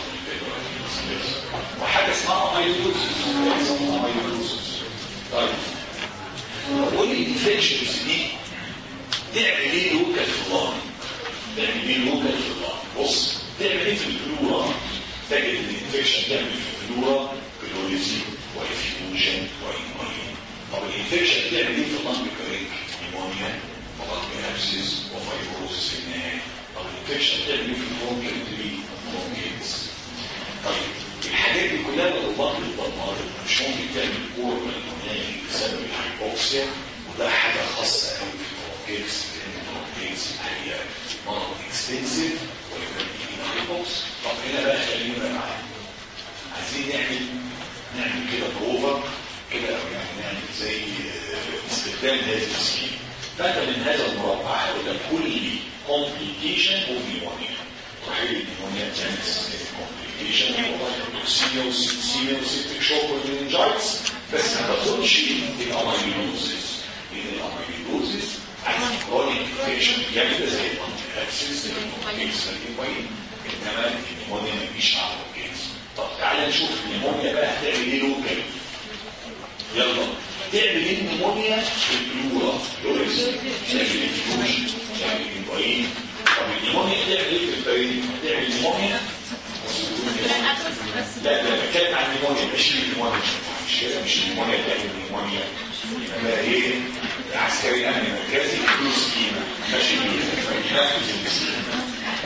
وحاجه اسمها اميلوزيس اسمها اميلوزيس طيب قول لي الانفكشنز دي تعمل ايه لوكال في اللنج؟ تعمل ايه لوكال في اللنج؟ بص تعمل ايه في الفلورا؟ تجد الانفكشن تعمل في الفلورا بلوريزي وافيوجن وايمونيا طب الانفكشن تعمل ايه في اللنج كريك؟ نيمونيا وبطن ابسس وفايبروزس في النهايه طب الانفكشن تعمل ايه في البرونكيال تري؟ برونكيتس طيب الحاجات دي كلها لو البطن اتدمرت مش ممكن تعمل اورال نيمونيا بسبب الهايبوكسيا وده حاجه خاصه قوي في البرونكيتس لان البرونكيتس هي مرض اكستنسيف ويبقى الهايبوكس طب هنا بقى خلينا معانا عايزين نعمل نعمل كده بروفر كده او يعني نعمل زي استخدام هذه السكيم فانت من هذا المربع هقول لك كل كومبليكيشن اوف نيمونيا صحيح النيمونيا تعمل كومبليكيشن توكسيميا وسيبسيميا وسيبتيك شوك والمنجايتس بس ما تاخدش الاميلوزيس لان الاميلوزيس عايز كرونيك انفكشن يعمل زي الانتي انما النيمونيا ما فيش معاها كيس طب تعالى نشوف النيمونيا بقى هتعمل ايه لوكال يلا تعمل ايه النيمونيا في البلورا لوريس تعمل الفيوجن تعمل البعين طب النيمونيا تعمل ايه في البعين تعمل نيمونيا لا لا بتكلم عن النيمونيا مش النيمونيا مش كده مش النيمونيا تعمل النيمونيا يبقى ايه عسكري امن مركزي فلوس كيما ماشي بيه ينفذ السكيما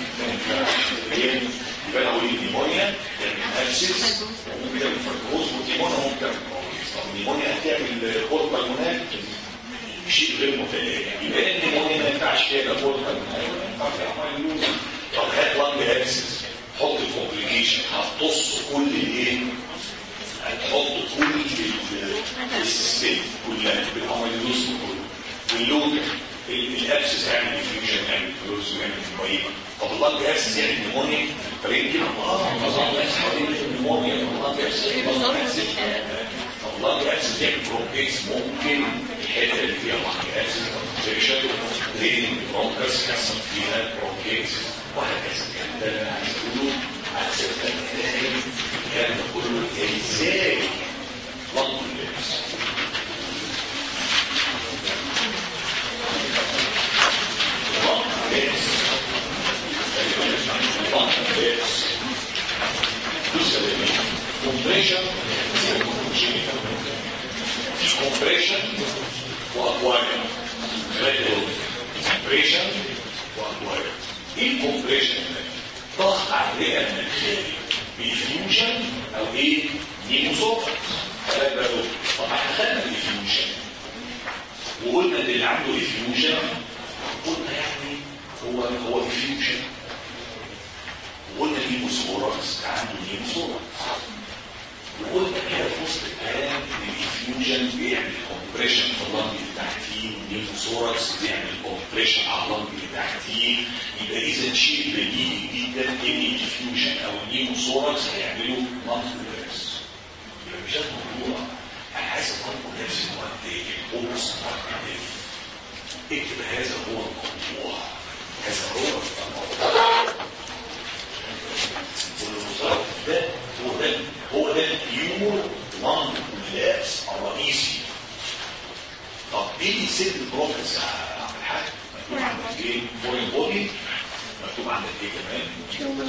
يبقى اقول النيمونيا تعمل ابسس وممكن تعمل فرقوز والنيمونيا ممكن تعمل طب النيمونيا هتعمل كورت بالمونات شيء غير متلاقي يبقى النيمونيا ما ينفعش فيها كورت بالمونات ما ينفعش فيها طب هات لانج ابسس حط الكومبليكيشن هتقص كل الايه هتحط كل السيستم كلها بالاميلوز كله واللود الابسس هيعمل انفيوجن هيعمل فلوس ويعمل فايبر طب اللانج ابسس يعمل نيمونيا فيمكن اه نظام نيمونيا اللانج ابسس اللانج ابسس يعمل برونكيتس ممكن الحته اللي فيها لانج ابسس انفكشن زي البرونكس يحصل فيها برونكيتس وهكذا ده اللي عايز اقوله على سبيل المثال الكلام ده كله ازاي لانج ابسس كومبلكس كومبريشن كومبريشن واكواير كومبريشن واكواير ايه الكومبريشن ضغط عليها من الخارج بفيوجن او ايه نيموسوفا خلاك بالك طب احنا خدنا الفيوجن وقلنا ان اللي عنده افيوجن قلنا يعني هو هو افيوجن وقلنا نيموسوركس عنده نيموسوركس وقلنا كده في وسط الكلام ان الافيوجن بيعمل كومبريشن في اللنج اللي تحتيه والنيموسوركس بيعمل كومبريشن على اللنج اللي تحتيه يبقى اذا شيء بديهي جدا ان الافيوجن او النيموسوركس هيعملوا مالتيبلكس يبقى مش ده الموضوع انا عايز اطلب نفس الوقت الاوبس اكتب هذا هو الموضوع هذا هو الموضوع والمصاب ده هو ده هو ده اليور لانج كولابس الرئيسي طب ايه سن البروفيس يا عم الحاج مكتوب عندك ايه فورين بودي مكتوب عندك ايه كمان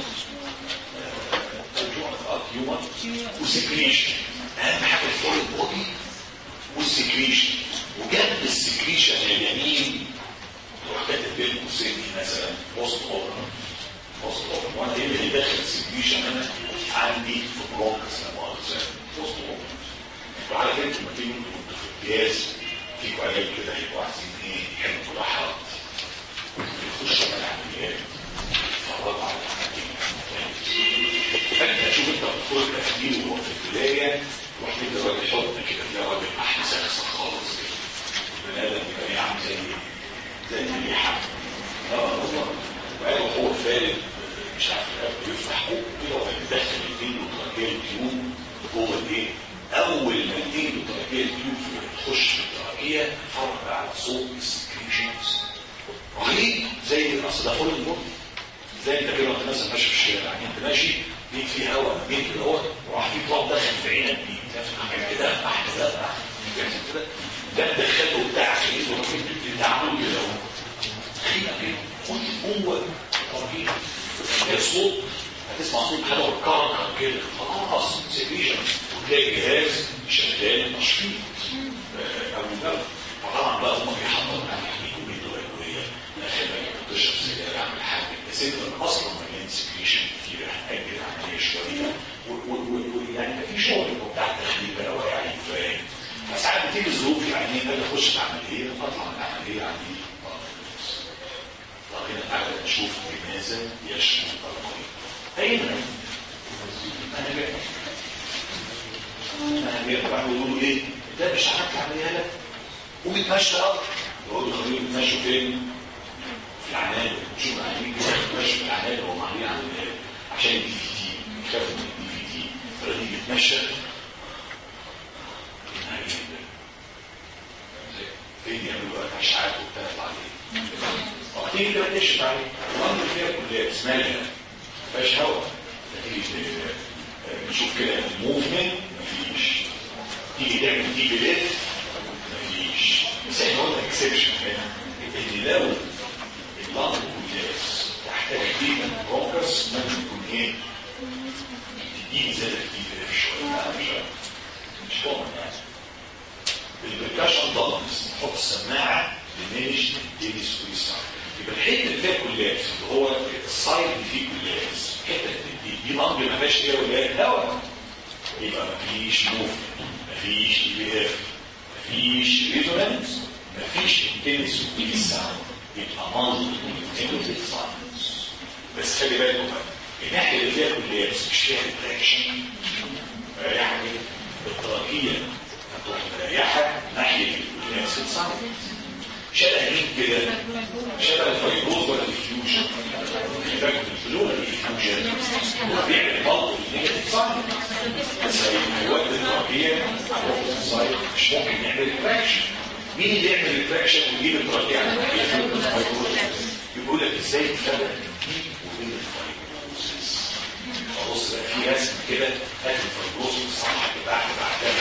هيومن وسكريشن اهم حاجه الفورين بودي والسكريشن وجنب السكريشن اليمين تروح كاتب بين قوسين مثلا وسط اوبرا وسط اوبرا وانا ايه اللي داخل السكريشن انا عندي في برونكس لا مؤاخذه وسط اوبرا انتوا على فكره لما تيجوا انتوا في الجهاز في عيال كده هيبقوا عايزين ايه يحبوا راحات يخشوا على العمليات يتفرجوا على العمليات فانت شوف انت بتدخل التخدير وهو في البدايه تروح تدي راجل حضن كده تلاقي راجل احسن خالص كده البني ادم يبقى ايه عامل زي زي الريحه اه والله وقال هو فارد مش عارف يفتح بقه كده وهيدخل الايدين وتراكيه التيوب جوه الايه اول ما الايدين وتراكيه التيوب تخش في التراكيه تتفرج على صوت السكريشنز رهيب زي اصل ده فول الموت زي انت كده وانت مثلا ماشي في الشارع يعني انت ماشي لقيت في هواء جيت كده اهوت وراح في تراب دخل في عينك دي كده احلى ده كده ده دخله بتاعك ايه وممكن تعمله كده اهو خيبه كده خش جوه التراكيه الصوت هتسمع صوت حاجه بتكركر كده خلاص سكريشن وتلاقي الجهاز شغال نشيط او ده طبعا بقى هم بيحضروا على حقيقه بيدوا ادويه خلي تشرب سجاير يعمل حاجه بس انت اصلا مليان سكريشن كتير هتاجل عمليه شويه ويعني ما في شغل بتاع التخدير بقى واقعين فاهم فساعات بتيجي ظروف يعني انا اخش العمليه اطلع من العمليه عندي طب هنا تعالى نشوف لماذا يشمل القلب اين انا جاي انا جاي بعد يقولوا ايه ده مش عارف عمليه لك قوم اتمشى اكتر يقول له خليهم يتمشوا فين في العنايه شوف العنايه كده يتمشوا في العنايه وهم عاملين عمليه عشان الدي في تي خافوا من الدي في تي فالراجل يتمشى فين يعملوا بقى اشعاعات وبتاع يطلع عليه وبعدين كده تكشف عليه الارض فيها كلها اسمها ما فيهاش هواء تيجي نشوف كده الموفمنت مفيش تيجي تعمل تيجي لف مفيش بس احنا قلنا اكسبشن هنا ان لو الارض كلها تحتاج تقريبا بروكس ممكن يكون ايه تديني زيادة كتير في شوية لا مش مش كومن يعني البركاشن ضغط نحط السماعة لمانج الديلي سكويس يبقى الحته اللي فيها كليات اللي هو السايد اللي فيه كليات الحته دي دي نقد ما فيهاش فيها ولا هواء يبقى ما فيش موفمنت ما فيش اي اف ما فيش ريزونانس ما فيش انتنس وفي ساوند يبقى منظر انتنس ساوندز بس خلي بالكم بقى الناحيه اللي فيها كليات مش فيها ريتراكشن يعني التراكيه هتروح مريحه ناحيه الكليات ساوندز شبه مين كده شبه الفيروز ولا الفيوجن فاكر الفلو ولا الفيوجن هو بيعمل برضه النيجاتيف سايد بس الوقت التركيه مش ممكن يعمل ريتراكشن مين اللي يعمل ريتراكشن ويجيب التركيه على الفيروز يقول لك ازاي تفرق دي وبين الفيروز بص بقى في رسم كده هات الفيروز في الصفحه اللي بعد بعدها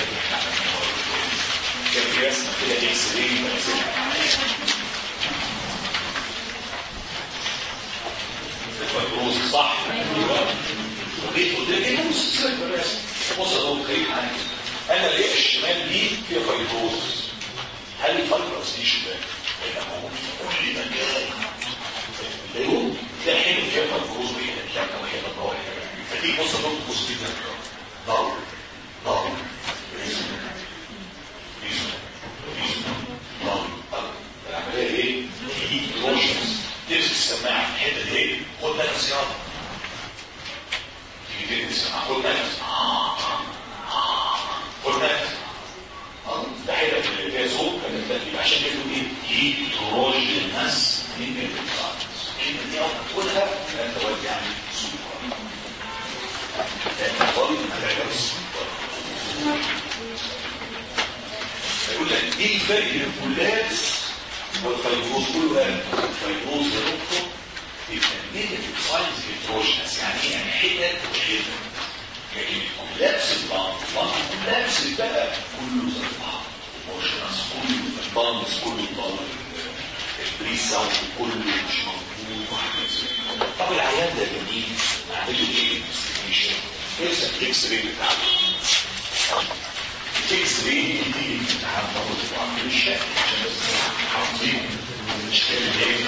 كان في رسمه كده اكس راي فيبروز صح ايوه وجيت قلت لك ايه بص بص يا دكتور كريم معايا انا ليه الشمال دي فيها فيبروز هل الفيبروز دي شمال؟ ولا موجود في كل مكان العيون تلاقي حين فيها فيبروز وهي الكامله وهي الضوء فتيجي بص يا دكتور بص كده ضوء ضوء العمليه ايه؟ تجيب روشنز تمسك السماعه في الحته دي ايه؟ خد نفس يلا تيجي تدي السماعه خد نفس خد نفس ده حته اللي فيها صوت يبقى عشان كده ايه؟ هيت روجينس الكلمه دي اول ما تقولها يبقى انت واد يعني سوبر لان الطالب ما تعرفش يقول لك ايه الفرق بين الكلات والفيبروز كله قال الفيبروز يا دكتور يبقى نيجاتيف ساينز هيتروجينس يعني ايه يعني حتت وحتت لكن الكولابس البعض الكولابس بقى كله زي بعض هيتروجينس كله البالانس كله البالانس البري ساوند كله مش موجود طب العيان ده جميل اعمل له ايه انفستيجيشن ارسم اكس راي بتاعته اكس راي دي دي امتحان برضه تبقى عامل الشكل عشان بس حافظين الاشكال اللي هي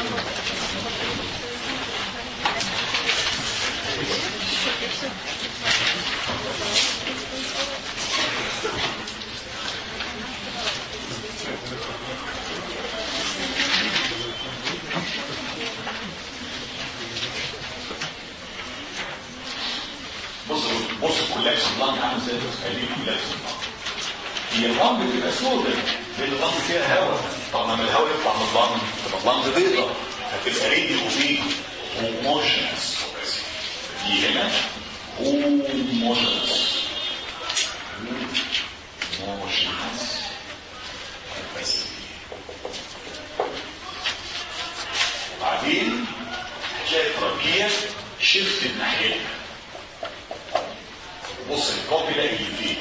بص بص الكولابس اللنج عامل زي خليه كولابس هي اللنج بتبقى سوداء لان اللنج فيها هواء طب لما الهواء يطلع من اللنج تبقى اللنج بيضاء هتبقى ريدي وفيه هوموجنس دي هنا هوموجنس هوموجنس بس وبعدين هتلاقي التركية شفت الناحية بص الكوبي ده اللي فيه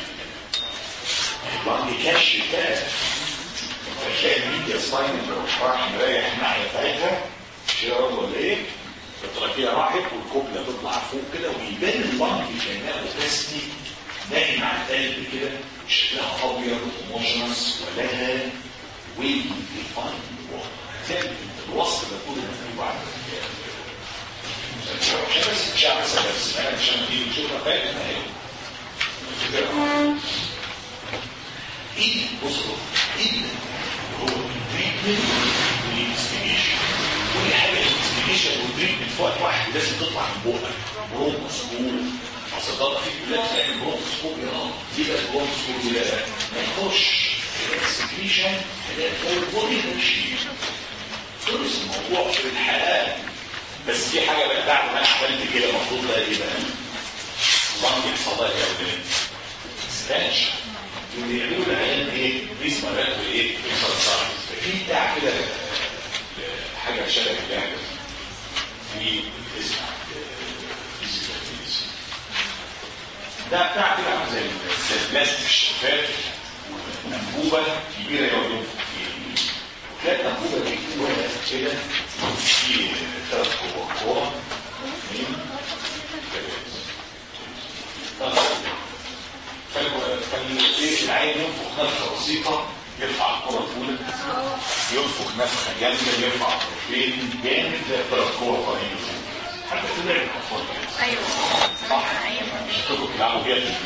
اللنج كاش بقى فتلاقي الميديا سباين راح مريح الناحيه بتاعتها شيرات ولا ايه التراكيه راحت والكوبلا تطلع فوق كده ويبان اللنج كانها اوباسيتي نايم على القلب كده شكلها ابيض هوموجنس ولها ويل ديفاين هتلاقي الوصف ده كله مكتوب على عشان بس مش عارف بس انا مش هنجي نشوفها فاهم ايه بص ايه هو التريتمنت والانفستيجيشن كل حاجه الانفستيجيشن والتريتمنت في وقت واحد لازم تطلع من بقك برونكوسكوب اصل ده في كلاب تعمل برونكوسكوب يا رب دي بقى برونكوسكوب لا ما يخش الانفستيجيشن تلاقي فوق البودي ماشي خلص الموضوع في الحياه بس في حاجه بقى بعد ما انا عملت كده المفروض بقى ايه بقى؟ الله يحصل لها يا ولاد سبانش بيعملوا العيان ايه اسمه بقى ايه اكسرسايز في بتاع كده حاجه شبه اللعبه في اسمه ده بتاع كده عامل زي زي البلاستيك الشفاف انبوبه كبيره يقعدوا فيها وتلاقي الانبوبه دي جواها كده في ثلاث كور كوره اثنين ثلاثه فالايه العين ينفخ نفخه بسيطه يرفع الكره الاولى ينفخ نفخه جامده يرفع الطرفين جامد زي ثلاث كور قريبه حتى في لعبه الاطفال ايوه صح مش تقدروا تلعبوا بيها في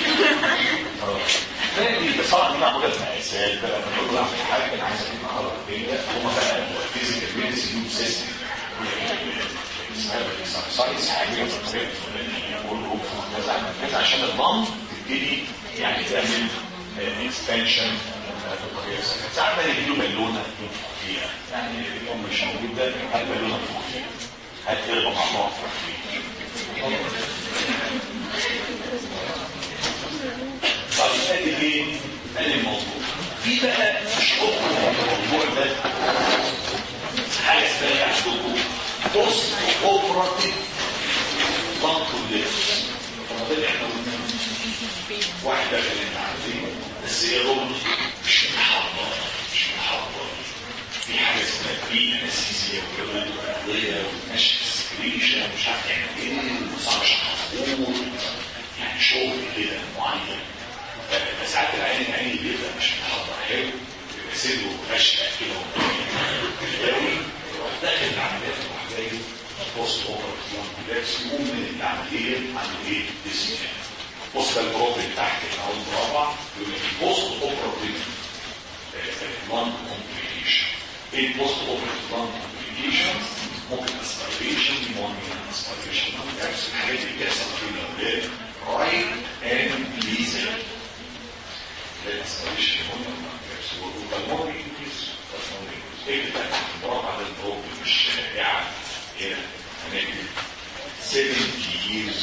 البيت دي بصراحه دي معموله بمقاسات بقى لما تقول اعمل حاجه انا عايز اجيب مهاره فرديه هم بقى فيزيكال ميديسين سيستم ساينس حاجه بطريقه فلانيه كله كذا كذا عشان الضم تبتدي يعني تعمل اكسبانشن بطريقه سهله ساعات بقى يجيبوا بالونه ينفخ فيها يعني اليوم مش موجود ده هات بالونه تنفخ فيها هات قربه مع بعض طيب ادي ايه؟ ادي الموضوع في بقى مش حكم الموضوع ده حاجه اسمها عندكم بوست اوبراتيف ضغط اللبس طب ده احنا قلنا واحده كانت عارفين بس هي رمز مش محضر مش محضر في حاجه اسمها بري انستيزيا وكمان ادويه ونشخص اسبريشن مش عارف تعمل ايه وصار مظبوط يعني شغل كده معين فساعات العين العين بيبقى مش متحضر حلو بيبقى سيده فشخه كده وقوي داخل العمليات الوحديه بوست اوفر كومبلكس يقوم من العمليه عمليه ديسيجن بص ده البروب اللي تحت اهو المربع يقول لك بوست اوفر نون كومبليكيشن ايه البوست اوفر نون كومبليكيشن ممكن اسبيريشن ممكن اسبيريشن نفس الحاجات اللي بتحصل في الاولاد رايت اند ليزر الاسبيريشن ممكن والبلمونري انكريس ايه اللي تحت المربع ده البروب مش شائعه هنا هنكتب 70 years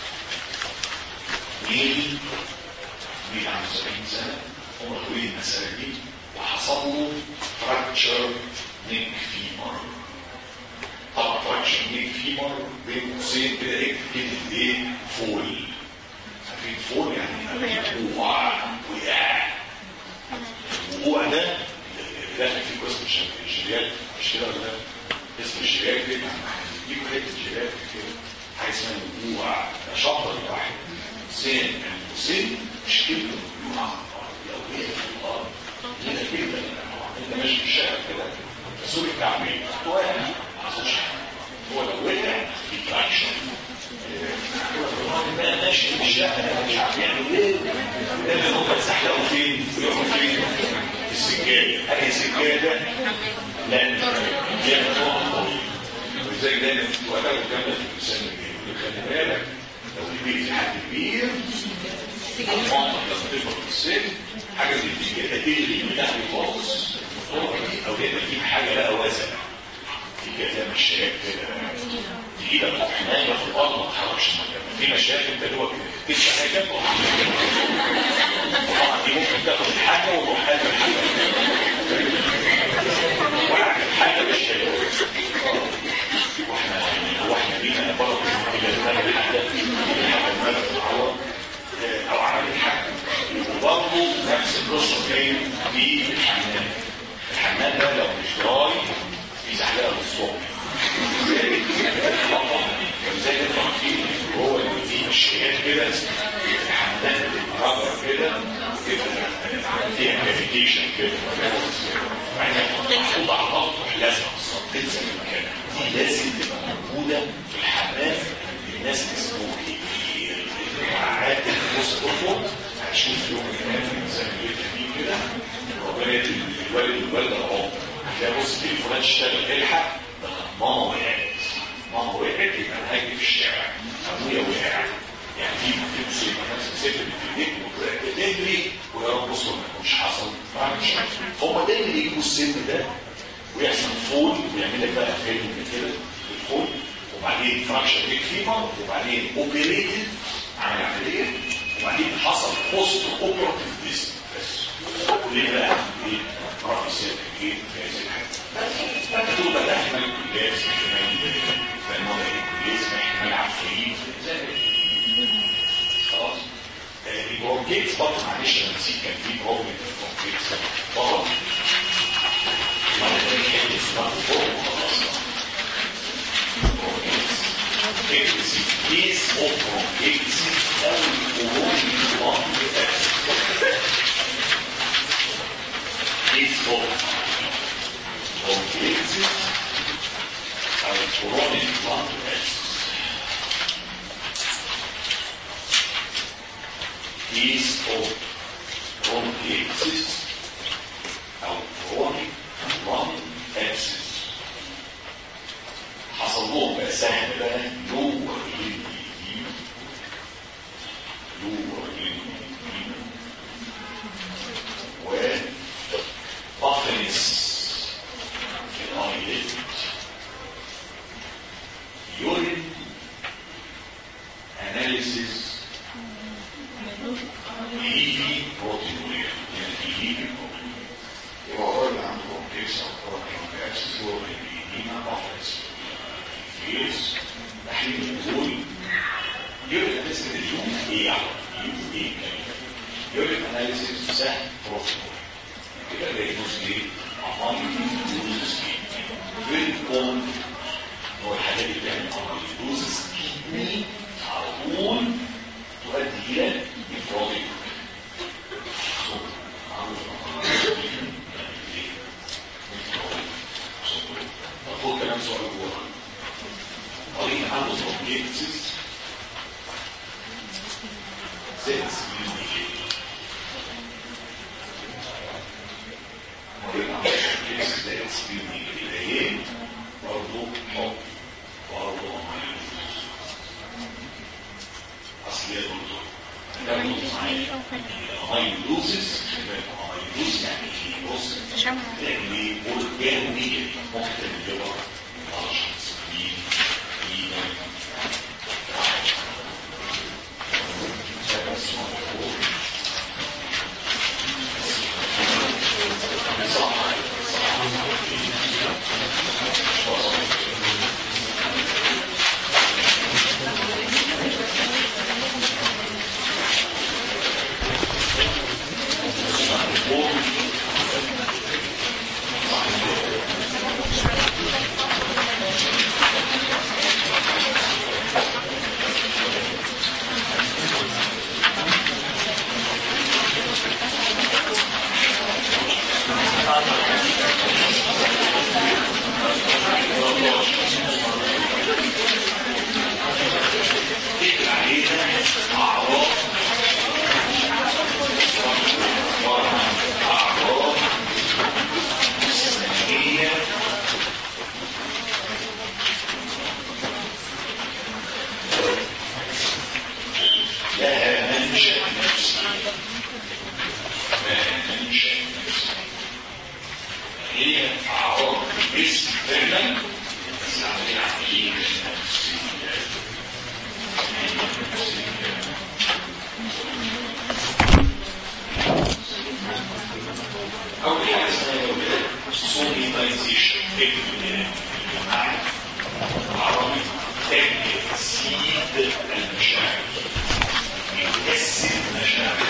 ميل ميل عنده 70 سنة هم طويل المسألة دي وحصل له فراكتشر نيك فيمر طبعا فراكتشر نيك فيمر بين قوسين كده اكتب ايه فول عارفين فول يعني وقع وقع الوقوع ده داخل في قسم الشريات مش كده ولا اسم الشريات كده يجيبوا حته الشريات كده حاجه اسمها الوقوع ده شطر واحد سين سين مش كده يقع لو هي في الارض هنا كده انت ماشي في الشارع كده سوري التعبير واقع هو لو وقع في تراكشن بقى ماشي في الشارع مش عارف يعمل ايه لازم هم يتزحلقوا فين ويروحوا فين السجاده هذه السجاده لا هي نوع طويل وزي دايما ولا قدامنا في الانسان خلي بالك لو البيت في حد كبير المنطقه لما تكبر في السن حاجه زي دي كده تجري من تحت خالص او تقدر تجيب حاجه بقى وزن في كده مشايات كده تجيب لك حمايه في الارض ما تتحركش في مشايات انت اللي هو تمشي حاجه طبعا دي ممكن تاخد حاجه وتروح حاجه حاجه مش واحنا واحنا بينا برضه الى المال حاجه المال العوض او عمل حاجه وبرضه نفس القصه فين في الحمام الحمام ده لو مش دراي في زحلقه للصبح زي ما هو اللي فيه مشكلات كده الحمام الرابع كده فيها كافيتيشن كده محطوط على الضغط لازم تنزل مكانها دي لازم تبقى موجوده في الحمام الناس اسمه كتير الوعات بص ترفض هتشوف يوم كمان في الميزانيه دي كده ربنا يدي الوالد والوالده العمر هتلاقي بص في فلان اشتغل الحق ده ماما وقعت ماما وقعت يبقى انا هاجي في الشارع ابويا وقع يعني في في مصيبه نفس ست في البيت تجري ويا رب بص ما يكونش حصل مش فهم دايما يجيبوا السن ده ويحصل فول ويعمل لك بقى فيلم كده الفول وبعدين فراكشر ليك فيبر وبعدين اوبريتد عمل عمليه وبعدين حصل بوست اوبراتيف ديست بس ليه بقى ايه رأي سيادة ايه في هذه الحاجة فانت تقول بقى احمل كليات احتمال فان هو ايه كليات احتمال عفريت خلاص البرونكيتس برضه معلش انا نسيت كان في بروبلم في البرونكيتس طبعا case of bronchitis and chronic lung case of bronchitis and chronic lung case of bronchitis او chronic lung abscess حصل لهم بقى سهم بقى لور للإيدين لور للإيدين وبطنس في الأيلت يورين أناليسيس إيدي بروتينوريا يعني إيدي بروتينوريا يبقى هو اللي عنده كومبلكس أو كومبلكس هو الإيدين بطنس كويس تحليل النزول يوريك اناليسيس اليو ايه يعني يو ايه يوريك اناليسيس سهل بروسيدور كده دايجنوز ايه عمال دايجنوز ايه فين كون هو الحاجات اللي بتعمل اميلوزس كيدني على طول تؤدي الى انفرادي خد كمان سؤال جوه قريب عنده بروكيتسيس سيلز مريض عنده بروكيتسيس سيلز بالبدايين برضه حب برضه اصل هي برضه ده برضه معايا اميلوزس اميلوزس يعني ايه بص تشمع تعمل ايه اورجانيك ممكن تعمل ليفر علشان سكرين تكتب عليها اعراض اعراض هي لها منشأ نفسي لها منشأ نفسي هي اعراض الجسم فعلا بس عمليه عمليه نفسيه أول حاجة اسمها سونيتايزيشن بمعنى عربي تجسيد المشاعر يجسد المشاعر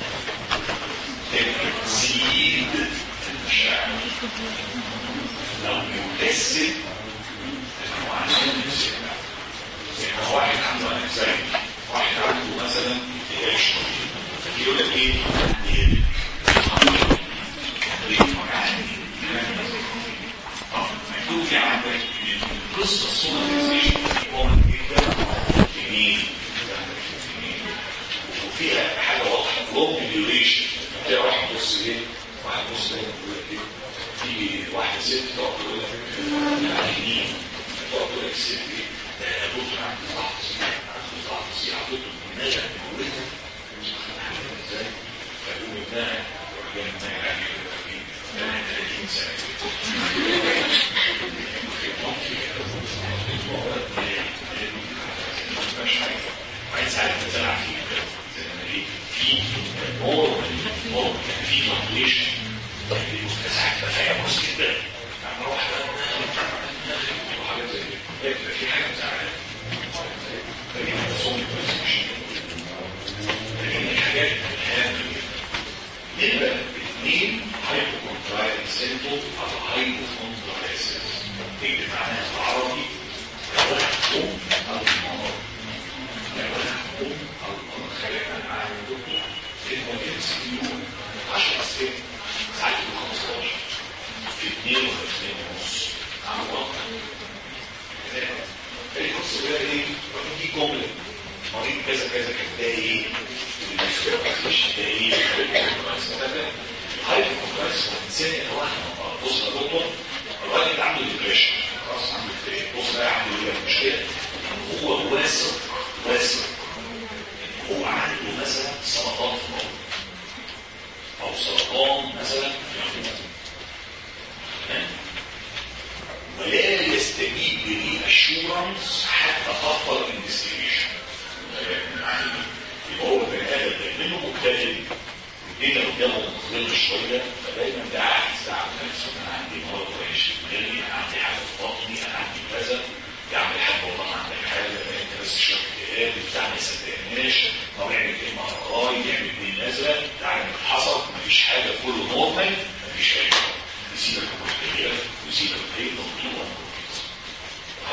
تجسيد المشاعر لو يجسد هو عنده نفسه زي ما واحد عنده انكزايتي واحد عنده مثلا اكتئاب شويه يقول لك ايه؟ إيه؟ مكتوب في عندك قصه السوناليزيشن واضح جدا جميل وفيها حاجه واضحه لونج ديوريشن تلاقي واحد بص ايه واحد بص ايه يقول لك ايه تيجي واحده ست تقعد تقول لك على اليمين تقعد تقول لك ست ايه ده بص عندي ضغط سريع عندي ضغط سريع حطيته في النجا مولدها مش عارف ازاي فيقوم ابنها يروح جاي منها يعني كده ايه ده 30 سنه عايز عارف تزرع فيه زي ما ايه في نور نور يعني في كومبليشن ساعات بقى فيها بص كده يعني اروح وحاجات زي كده يبقى في حاجه مزعلانه فدي صوم لكن الحاجات الهامه نبقى اثنين هايبوكونترايل سيمبل او هايبوكونترايسيس تكتب معناها بالعربي توحكم المرض توحكم المرض خلينا معانا دكتور المدير سيكون 10 اسئله ساعات 15 في 2 ولا في 2 ونص عن واقع القصه بقى ايه؟ دي جمله مريض كذا كذا كان ده ايه؟ مش ده ايه؟ هاي الكونفرنس والانسان يتوهم بص يا دكتور الراجل ده عنده ديبريشن خلاص عنده اكتئاب بص بقى عنده ايه مشكله هو واثق واثق هو عنده مثلا سرطان في العمر او سرطان مثلا في العمر تمام؟ ولا يستجيب لي اشورنس حتى تفضل انفستيجيشن يبقى هو البني ادم ده منه مجتهد الدنيا قدامه مظلمه شويه فدايما ده عايز يعمل نفسه انا عندي مرض وحش في دماغي انا عندي حاجه في بطني انا عندي كذا يعمل حاجه والله عندك حاجه انت بس شويه اكتئاب بتاع ما يصدقناش طب اعمل ايه مع الراي يعمل ايه نازله تعالى حصل مفيش حاجه كله نورمال مفيش حاجه يسيبك من الحقيقه ويسيبك من الحقيقه مطلوبه ايه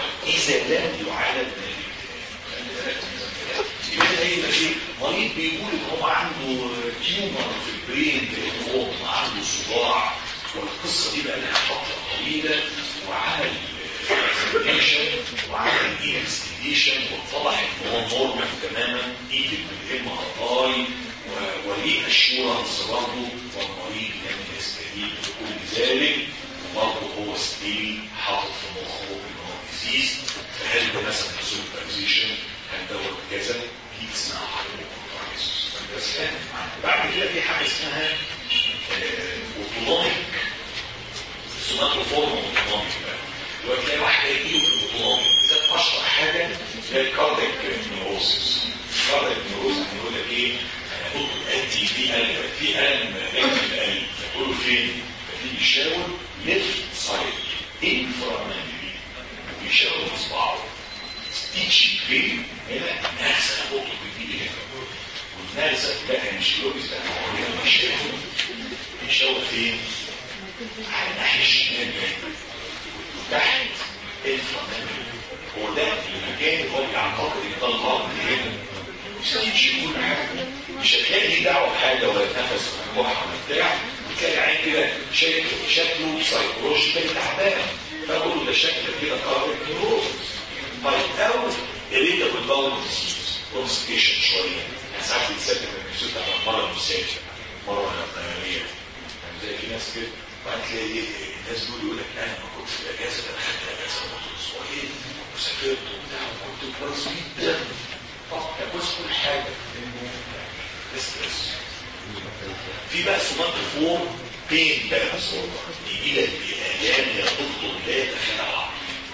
هذا لا يعالج من الاكتئاب يبقى ايه يبقى ايه مريض بيقول ان هو عنده تيومر في البرين هو عنده صداع والقصه دي بقى لها فتره طويله وعمل اكسبليشن وعمل اي انفستيجيشن واتضح ان هو نورمال تماما ايفن بالام ار اي وليه اشورنس برضه والمريض لم يستجيب لكل ذلك وبرضه هو ستيل حاطط في مخه ان هو ديزيز فهل ده مثلا سوبرزيشن هل ده كذا دي اسمها بس بعد كده في حاجه اسمها اوتونوميك سوماتوفورم اوتونوميك بقى تلاقي واحد يجيله في الاوتونوميك ده اشهر حاجه هي الكارديك نيوروسيس الكارديك نيوروسيس هنقول لك ايه انا قلت ادي في الم في الم نجم القلب تقول له فين؟ فتيجي يشاور ليفت سايد انفرامانلي ويشاور بصباعه ستيتش فين؟ هنا ناس انا قلت بتيجي هنا والناس لا مش لوبس ده هو بيشاور بيشاور فين؟ على الناحيه الشمال تحت الفرامانلي هو ده المكان هو بيعتقد ان ده الغرب هنا مش هتمشي كل حاجه مش هتلاقي ليه دعوه بحاجه ولا نفس ولا ولا بتاع تلاقي عين كده شكله شكله سايكولوجيكالي تعبان فاقول له ده شكلك كده كاربك نيوروز طيب او اريدا بالباور كونستيشن شويه ساعات بتسبب النفسيه بتاع المره المسافه مره الطياريه زي في ناس كده وبعد تلاقي الناس دول يقول لك انا ما كنت في الاجازه ده اخدت اجازه رحت اسبوعين وسافرت وبتاع وكنت كويس جدا طب كويس كل حاجه ستريس في بقى سمات فور بين بقى يجي لك بآلام يا دكتور لا تخلع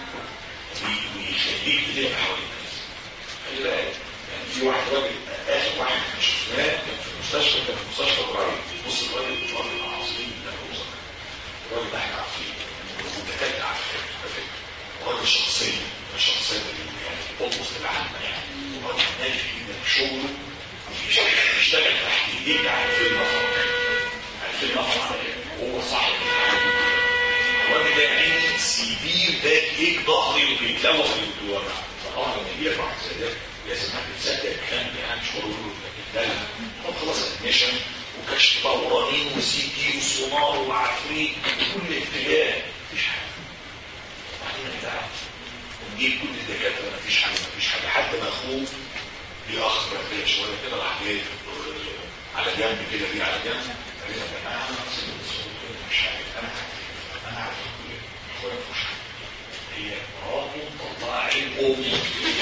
ويخليك تلف حوالين الناس خلي بالك يعني في واحد راجل اخر واحد شفناه كان في المستشفى كان في مستشفى قريب بص الراجل الراجل العظيم ده هو الراجل ده احنا عارفين والدكاتره عارفين راجل شخصيه شخصيه يعني تبص للعامه يعني وراجل ناجح جدا في شغله بيشتغل تحت ايديك على الفيلم على الفيلم وهو صاحب الراجل ده يعني سيفير باك ايك ظهري وبيتلوث بالدور طبعا لما يجي لك واحد زي ده لازم هتتصدق الكلام ده يعني مش هقول له لا طب خلاص ادميشن وكشف طورانين وسي تي وسونار وعفريت وكل اتجاه مفيش حاجه وبعدين انت ونجيب كل الدكاتره مفيش حاجه مفيش حاجه حد ما اخوه بيأخ كده شويه كده راح جاي على جنب كده دي على جنب قال لي يا جماعه مش عارف انا انا عارف اخويا مش هي مراته مطلعه عين امي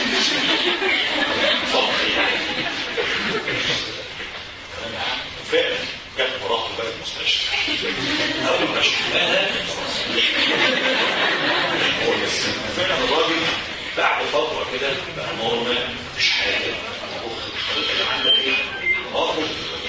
فعلا جت مراته بقى المستشفى اول ما شفناها هو بس فعلا الراجل بعد فتره كده بقى نورمال مش حاجه انا بخ الخريطه اللي عندك ايه؟ راجل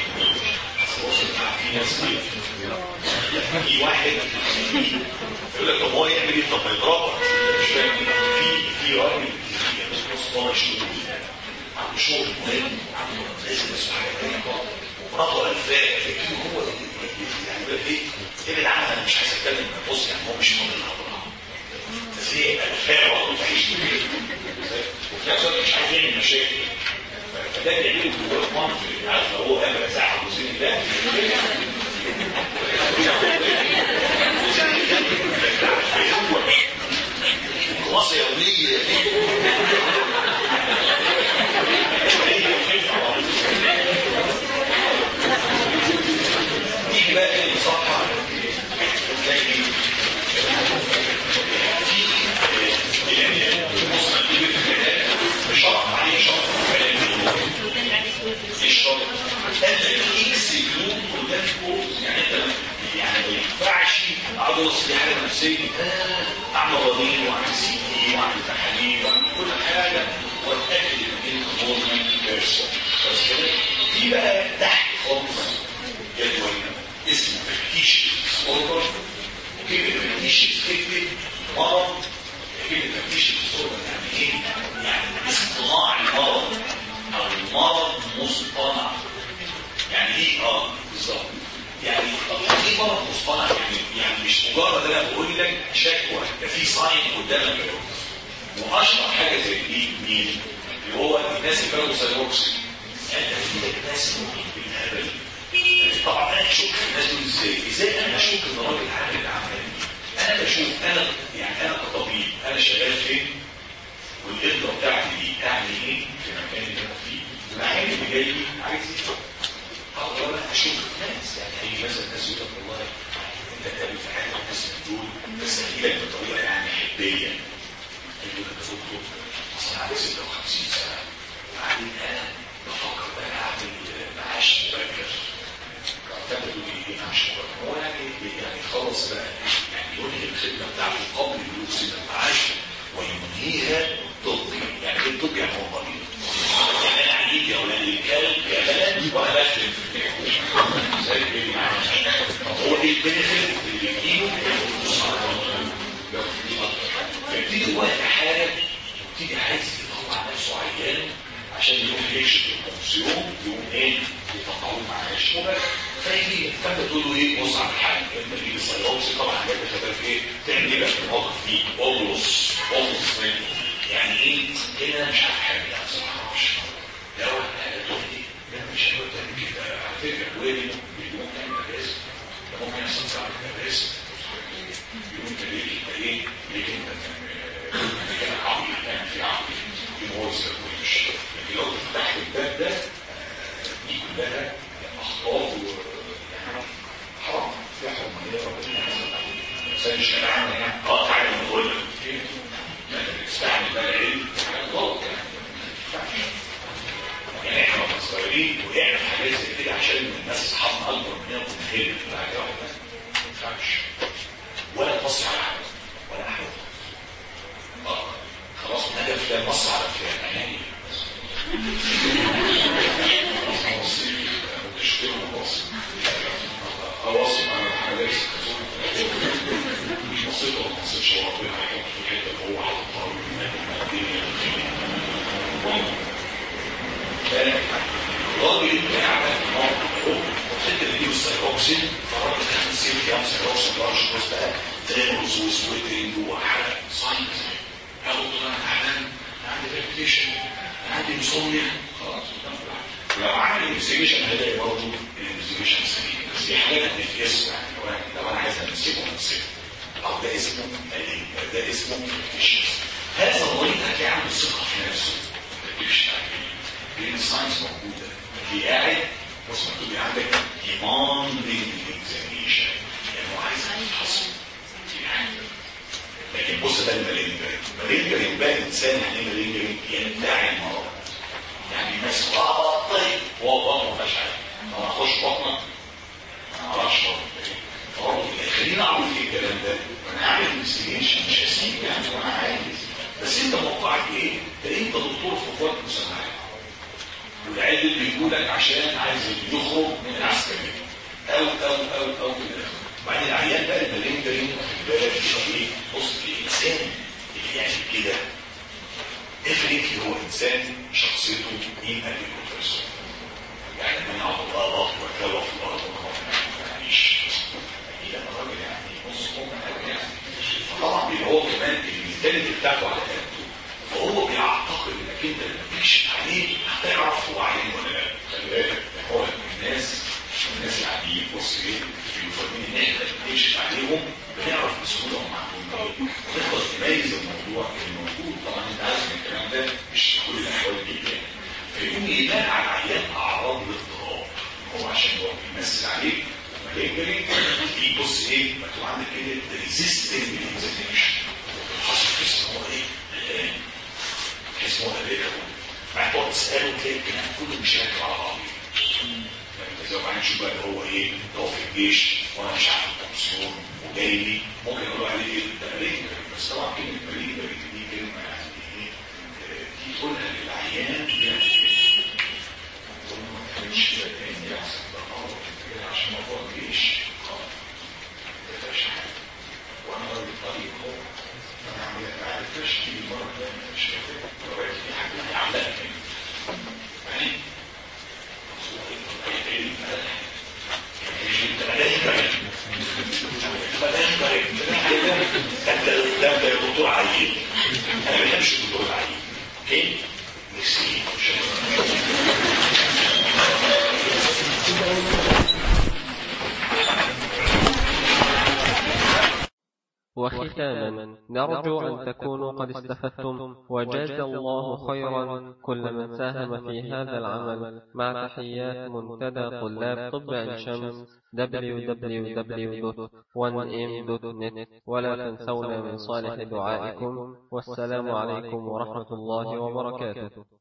في ناس في واحد يقول لك طب هو يعمل ايه؟ طب ما يضربك مش فاهم في في راجل اسمه شغل عنده شغل مهم وعنده بيزنس وحاجات ومراته الفاء لكن هو يعني يقول لك ايه؟ ابعد عنها انا مش عايز اتكلم بص يعني هو مش فاضي الحضاره بس هي الفاء وهو تعيش وفي نفس الوقت مش عايز يعمل مشاكل فده بيعمله جوه منفي عارف لو هو قابل ساعه وزين الله خلاص يومية نيجي بقى للصفحة تلاقي في يعني شرط عليه شرط الشرط الاكس جلوب وده كورس يعني انت يعني ما ينفعش اقعد اوصل دي حاجه نفسيه اعمل رضيع واعمل سي تي واعمل تحاليل واعمل كل حاجه واتاكد ان انت نورمال بيرسون بس كده في بقى تحت خالص جدول اسمه تفتيش اوردر كلمه تفتيش تكتب مرض كلمه تفتيش اوردر يعني ايه؟ يعني اصطناع المرض او المرض مصطنع يعني ايه اه بالظبط يعني طب يعني ايه مرض مصطنع يعني يعني مش مجرد انا بقول لك شكوى ده في ساين قدامك واشهر حاجه زي دي مين؟ اللي هو الناس اللي كانوا سايروكسي انا في ناس بالهبل طبعا انا اشك الناس دول ازاي؟ ازاي انا اشك ان الراجل عامل الاعمال دي؟ انا بشوف انا يعني انا كطبيب انا شغال فين؟ والقدره بتاعتي دي اعمل ايه في المكان اللي انا فيه؟ المكان اللي جاي لي عايز ايه؟ اقدر انا اشوف الناس يعني هيجي مثلا الناس يقول لك والله انت تقابل في حاجه الناس بتقول بس هجي لك بطريقه يعني حديه يقول لك يا دكتور اصل انا عندي 56 سنه وبعدين انا بفكر بقى اعمل معاش مبكر فانت تقول لي ايه معاش مبكر هو يعني يعني خلص بقى يعني ينهي الخدمه بتاعته قبل بلوغ سن المعاش وينهيها طبي يعني ايه طبي يعني هو مريض يعني انا عيد يا ولاد الكلب يا بلد وانا بختم في البيت زي كده معايا طب هو ايه البنفيت اللي بيجيله فبتيجي وقت حاجه تيجي عايز يطلع نفسه عيان عشان يروح يكشف الكونسيوم يقوم ايه يطلعوه معاش مباشر فيجي فانت تقول له ايه بص على الحاجه انت تجيب السيروبسي طبعا حاجات شغال في ايه تعمل ايه بقى في الموقف دي اولوس اولوس يعني ايه هنا مش عارف حاجه لا بصراحه ما اعرفش لا هو تقول لي لا مش هقدر تعمل كده على فكره وين ممكن تعمل مدارس ده ممكن يحصل في المدارس يقول انت ليه انت ايه ليه انت كان عقل يعني في عقل في موازنه كلش لكن لو فتحت الباب ده دي كلها اخطاء يعني حرام في حرمانيه ربنا الانسان مش كان عامل يعني اه تعالى نقول لك ما انت بتستعمل بقى العلم حاجات غلط يعني يعني احنا واحنا صغيرين وقعنا في حاجات زي كده عشان الناس اصحابنا اكبر مننا ونهل بعد كده ما ينفعش ولا تبص على حاجه ولا حاجه اه خلاص الهدف ده نص على فلان عيني خلاص انا حاجه مش بسيطه ولا بسيطه هو ربنا هيحط في الحته اللي هو حاططها الراجل قاعد الفكره دي والسيروكسين فالراجل كان نسيب كام سيروكسين لارج كروس بقى تريمورز وسويتنج وحرق ساينز يا دكتور انا تعبان عندي ريبتيشن عندي انسومنيا خلاص لو عمل انفستيجيشن هلاقي برضه الانفستيجيشن سليم بس في حاجات هتتقيس يعني لو انا لو انا عايز امسكه امسكه او ده اسمه ده اسمه ريبتيشن هذا المريض هتلاقي عنده ثقه في نفسه ريبتيشن لان الساينس موجوده اللي قاعد بص مكتوب عندك demanding examination يعني هو عايز يتحصل في حاجه لكن بص ده المالينجرين المالينجرين بقى انسان يعني ايه مالينجرين يدعي المرض يعني الناس اه طيب هو بطنه ما فيهاش حاجه لو انا اخش بطنك ما اعرفش بطنك خلينا اعرف ايه الكلام ده انا هعمل انفستيجيشن مش هسيب يعني وانا عايز بس انت موقعك ايه؟ ده انت دكتور في قوات مسلحه والعيل اللي بيقولك عشان عايز يخرج من العسكريه او او او او كده بعدين العيان بقى المالينجرين واخد بالك ايه بص الانسان اللي يعمل كده ديفنتلي هو انسان شخصيته مين قال الكونفرسون يعني من عبد الله ضغط وكلف في الارض وما يعنيش اكيد انا راجل يعني نص ممكن يعني فطبعا بيبقى هو كمان المينتاليتي بتاعته على قده فهو بيعتقد انك انت لما تكشف عليه هتعرف هو عليه ولا لا خلي بالك هو الناس الناس العاديين بص ايه بيبقوا فاهمين ان احنا بنكشف عليهم بنعرف بسهوله هم عندهم ايه ونقدر نميز الموضوع الموجود طبعا انت عارف ان الكلام ده مش كل الاحوال بيبان فيقوم يبان على العيان اعراض الاضطراب هو عشان هو بيمثل عليه مالجري في بص ايه مكتوب عندك كده ريزيستنج اكزامينشن حصل تحس ان هو ايه تحس ان هو قلقان بعد تقعد تساله تلاقي الكلام كله مش راكب على بعضه زي ما هنشوف بقى اللي هو ايه هو في الجيش وانا مش عارف التنسيون وجاي لي ممكن اقول عليه ايه ده مالجري بس طبعا كلمه مالجري دي كلمه يعني ايه دي تقولها للعيان يعني ايه تقول له ما تعملش كده تاني احسن ده غلط عشان موضوع الجيش خلاص ما فيهاش حاجه وانا راجل طريق هو انا عامل ما عرفتش تيجي المره الثانيه مش فاكر لغايه في حاجه عاملاها تاني يعني انت ده ده دكتور عيل انا ما بحبش الدكتور العيب اوكي ميرسي وختاما نرجو أن تكونوا قد استفدتم وجزى الله خيرا كل من ساهم في هذا العمل مع تحيات منتدى طلاب طب عين شمس www.1m.net ولا تنسونا من صالح دعائكم والسلام عليكم ورحمة الله وبركاته